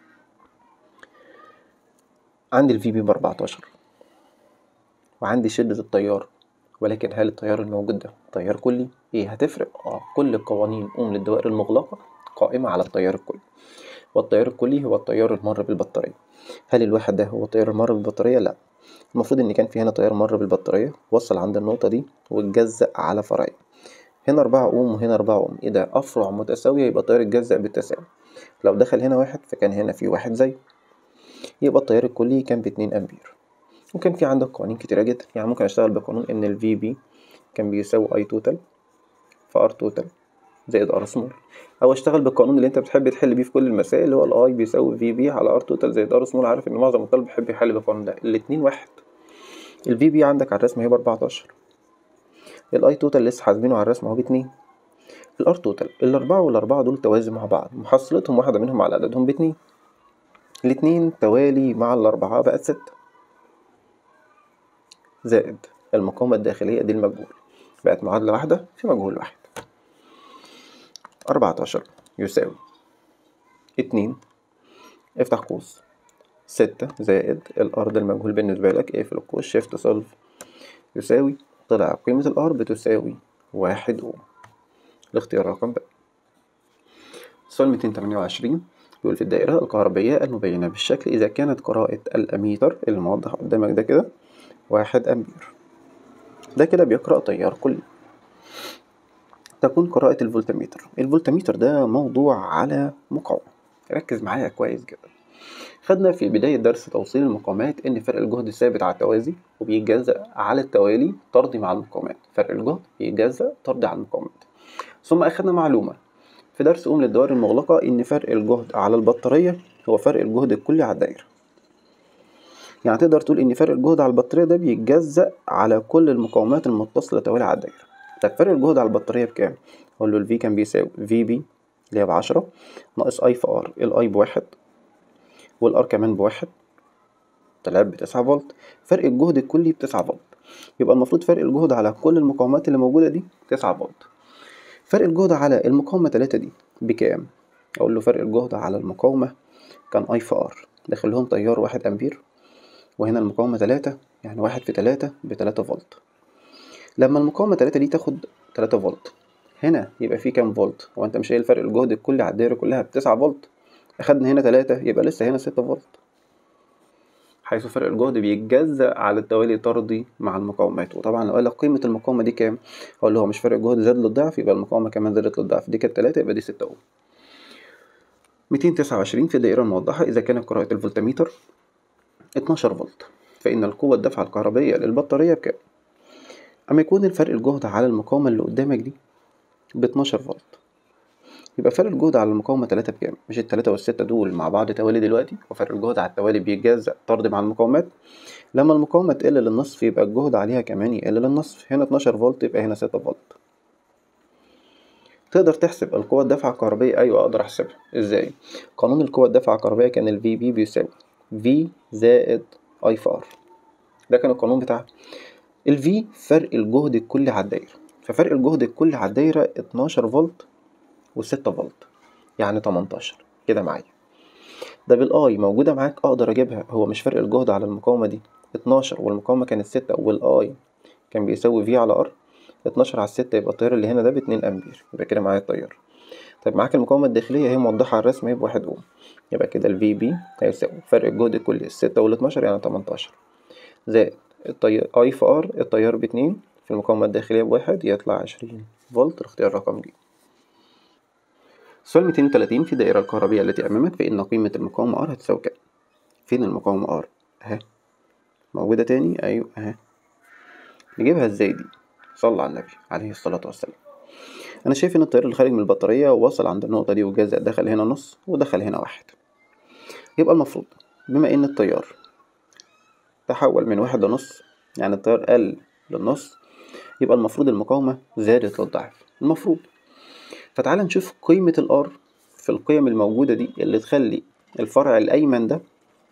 عندي ال VB بأربعتاشر وعندي شدة التيار ولكن هل التيار الموجود ده تيار كلي؟ ايه هتفرق؟ اه كل قوانين أم للدوائر المغلقة قائمة على التيار الكلي والتيار الكلي هو التيار المر بالبطارية هل الواحد ده هو التيار المر بالبطارية؟ لأ المفروض إن كان في هنا تيار مر بالبطارية وصل عند النقطة دي واتجزأ على فرعين هنا أربعة أوم وهنا أربعة أوم إذا أفرع متساوية يبقى التيار اتجزأ بالتساوي لو دخل هنا واحد فكان هنا في واحد زيه يبقى التيار الكلي كان باتنين أمبير وكان في عندك قوانين كتيرة جدا يعني ممكن أشتغل بقانون إن ال VB كان بيساوي أي توتال في ار توتال زائد ار سمول او اشتغل بالقانون اللي انت بتحب تحل بيه في كل المسائل اللي هو الاي بيساوي في بي على ار توتال زائد ار سمول عارف ان معظم الطلبه بيحب يحل بالقانون ده الاتنين واحد الفي بي عندك على الرسم هي بأربعتاشر الاي توتال لسه حاسبينه على الرسم اهو باتنين الار توتال الاربعة والاربعة دول توازي مع بعض محصلتهم واحدة منهم على عددهم باتنين الاتنين توالي مع الأربعة بقت ستة زائد المقاومة الداخلية دي المجهول بقت معادلة واحدة في مجهول واحد أربعتاشر يساوي اتنين افتح قوس ستة زائد الأرض المجهول بالنسبة لك اقفل القوس شيفت سولف يساوي طلع قيمة الأر بتساوي واحد أوم الاختيار رقم ب سؤال 228 بيقول في الدائرة الكهربية المبينة بالشكل إذا كانت قراءة الأميتر اللي موضح قدامك ده كده واحد أمبير ده كده بيقرأ تيار كلي تكون قراءة الفولتميتر الفولتميتر ده موضوع على مقاومة ركز معايا كويس جدا خدنا في بداية درس توصيل المقاومات إن فرق الجهد ثابت على التوازي وبيتجزأ على التوالي طردي مع المقاومات فرق الجهد بيتجزأ طردي على المقاومات ثم أخدنا معلومة في درس أم للدوائر المغلقة إن فرق الجهد على البطارية هو فرق الجهد الكلي على الدايرة يعني تقدر تقول إن فرق الجهد على البطارية ده بيتجزأ على كل المقاومات المتصلة توالي على الدايرة طب فرق الجهد على البطارية بكام؟ أقول له الفي كان بيساوي في بي اللي هي بعشرة ناقص أي في آر الأي بواحد والآر كمان بواحد طلعت بتسعة فولت فرق الجهد الكلي بتسعة فولت يبقى المفروض فرق الجهد على كل المقاومات اللي موجودة دي تسعة فولت فرق الجهد على المقاومة تلاتة دي بكام؟ أقول له فرق الجهد على المقاومة كان أي في آر داخلهم تيار واحد أمبير وهنا المقاومة تلاتة يعني واحد في تلاتة بتلاتة فولت لما المقاومة تلاتة دي تاخد تلاتة فولت هنا يبقى في كام فولت هو انت مش قايل فرق الجهد الكلي على الدايرة كلها بتسعة فولت أخدنا هنا تلاتة يبقى لسه هنا ستة فولت حيث فرق الجهد بيتجزأ على التوالي طردي مع المقاومات وطبعا لو قال لك قيمة المقاومة دي كام هقول له هو مش فرق الجهد زاد للضعف يبقى المقاومة كمان زادت للضعف دي كانت تلاتة يبقى دي ستة أوم 229 في الدائرة الموضحة إذا كانت قراءة الفولتميتر 12 فولت فإن القوة الدفع الكهربية للبطارية بكام؟ أما يكون الفرق الجهد على المقاومة اللي قدامك دي ب 12 فولت يبقى فرق الجهد على المقاومة تلاتة بكام؟ مش التلاتة والستة دول مع بعض توالي دلوقتي وفرق الجهد على التوالي بيتجزأ طرد مع المقاومات لما المقاومة تقل للنصف يبقى الجهد عليها كمان يقل للنصف هنا 12 فولت يبقى هنا 6 فولت تقدر تحسب القوة الدفع الكهربية أيوة أقدر أحسبها إزاي؟ قانون القوة الدفع الكهربية كان ال VB بيساوي V زائد I في R ده كان القانون بتاعها ال V فرق الجهد الكلي على الدايرة ففرق الجهد الكلي على الدايرة 12 فولت وستة فولت يعني 18 كده معايا ده بالاي موجودة معاك اقدر اجيبها هو مش فرق الجهد على المقاومة دي 12 والمقاومة كانت ستة والاي كان بيساوي في على ار 12 على الستة يبقى التيار اللي هنا ده باتنين امبير يبقى كده معايا التيار طيب معاك المقاومة الداخلية هي موضحة على الرسم هي بواحد اوم يبقى كده الفي بي هيساوي فرق الجهد الكلي الستة والاتناشر يعني 18 زائد التيار اي في ار التيار باتنين في المقاومة الداخلية بواحد يطلع عشرين فولت الاختيار رقم ج سؤال 230 في الدائرة الكهربية التي أمامك فإن قيمة المقاومة R هتساوي كام؟ فين المقاومة R؟ أهي موجودة تاني أيوة أهي نجيبها إزاي دي؟ صلى على النبي عليه الصلاة والسلام أنا شايف إن التيار اللي خارج من البطارية وصل عند النقطة دي وجزء دخل هنا نص ودخل هنا واحد يبقى المفروض بما إن التيار تحول من واحد لنص يعني التيار قل للنص يبقى المفروض المقاومة زادت للضعف المفروض فتعال نشوف قيمة الار في القيم الموجودة دي اللي تخلي الفرع الأيمن ده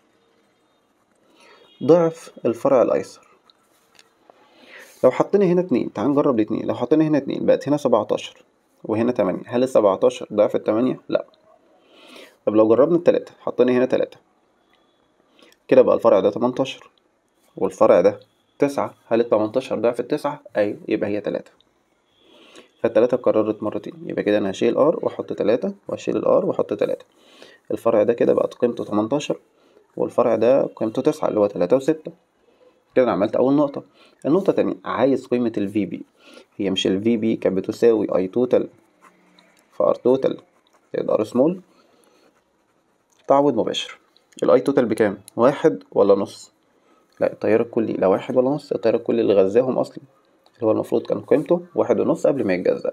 ضعف الفرع الأيسر لو حطينا هنا اتنين تعال نجرب الاتنين لو حطينا هنا اتنين بقت هنا سبعتاشر وهنا تمانية هل السبعتاشر ضعف التمانية؟ لأ طب لو جربنا التلاتة حطينا هنا تلاتة كده بقى الفرع ده تمنتاشر والفرع ده تسعة هل التمنتاشر ضعف التسعة؟ أيوة يبقى هي تلاتة فالتلاتة اتكررت مرتين يبقى كده أنا هشيل ار وأحط تلاتة وأشيل الار وأحط تلاتة الفرع ده كده بقت قيمته تمنتاشر والفرع ده قيمته تسعة اللي هو تلاتة وستة كده أنا عملت أول نقطة النقطة التانية عايز قيمة ال VB هي مش ال VB كانت بتساوي I توتال في R توتال زائد R سمول تعويض مباشر ال I توتال بكام؟ واحد ولا نص؟ لا التيار الكلي لا واحد ولا نص التيار الكلي اللي غذاهم أصلا اللي هو المفروض كان قيمته واحد ونص قبل ما يتجزأ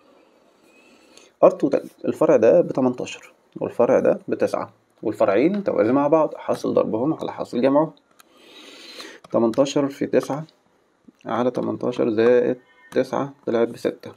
ار توتال الفرع ده بتمنتاشر والفرع ده بتسعة والفرعين توازي مع بعض حاصل ضربهم على حاصل جمعهم تمنتاشر في تسعة على تمنتاشر زائد تسعة طلعت بستة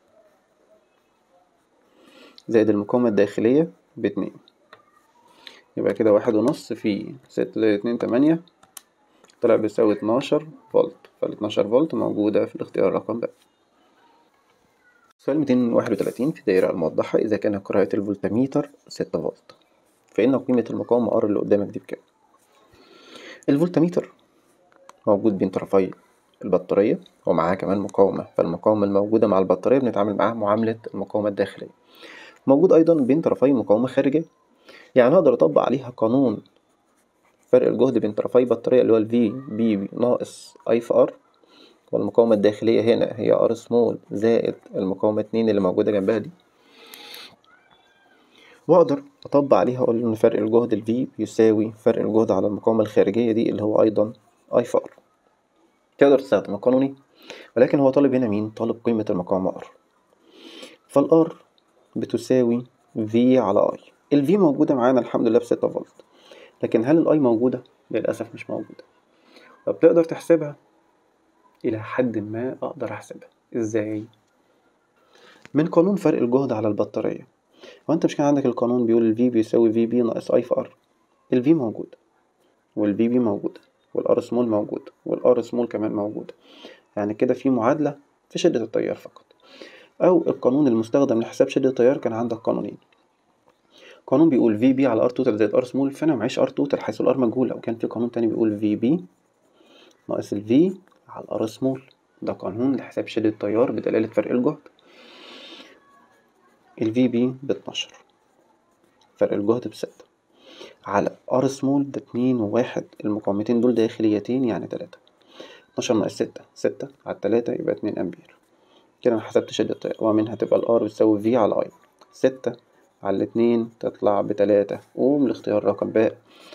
زائد المقاومة الداخلية باتنين يبقى كده واحد ونص في ستة زائد اتنين تمانية طلع بيساوي اتناشر فولت فالاتناشر فولت موجودة في الاختيار رقم ب سؤال ميتين واحد وتلاتين في الدائرة الموضحة إذا كان قراءة الفولتميتر ستة فولت فإن قيمة المقاومة R اللي قدامك دي بكام؟ الفولتميتر موجود بين طرفي البطارية ومعاه كمان مقاومة فالمقاومة الموجودة مع البطارية بنتعامل معاها معاملة المقاومة الداخلية موجود أيضا بين طرفي مقاومة خارجية يعني أقدر أطبق عليها قانون فرق الجهد بين طرفي بطارية اللي هو ال V B ناقص I في R والمقاومة الداخلية هنا هي R سمول زائد المقاومة اتنين اللي موجودة جنبها دي وأقدر أطبق عليها أقول إن فرق الجهد ال V بيساوي فرق الجهد على المقاومة الخارجية دي اللي هو أيضا I في R تقدر تستخدم القانوني ولكن هو طالب هنا مين؟ طالب قيمة المقاومة R فالR بتساوي V على I ال V موجودة معانا الحمد لله بستة فولت لكن هل ال I موجودة؟ للأسف مش موجودة طب تقدر تحسبها؟ إلى حد ما أقدر أحسبها إزاي؟ من قانون فرق الجهد على البطارية وأنت مش كان عندك القانون بيقول ال V بيساوي VB ناقص I في R ال V موجودة وال VB موجودة والار سمول موجود والار سمول كمان موجود يعني كده في معادلة في شدة التيار فقط أو القانون المستخدم لحساب شدة التيار كان عندك قانونين قانون بيقول في بي على ار توتال زائد ار سمول فأنا معيش ار توتال حيث الار مجهولة وكان في قانون تاني بيقول في بي ناقص الفي على الار سمول ده قانون لحساب شدة التيار بدلالة فرق الجهد الفي بي باتناشر فرق الجهد بستة على ار سمول ده اتنين وواحد المقاومتين دول داخليتين يعني تلاتة اتناشر ناقص ستة ستة على التلاتة يبقى اتنين أمبير كده أنا حسبت شدة التيار ومنها تبقى الار بتساوي في على اي ستة على الاتنين تطلع بتلاتة قوم لاختيار رقم باء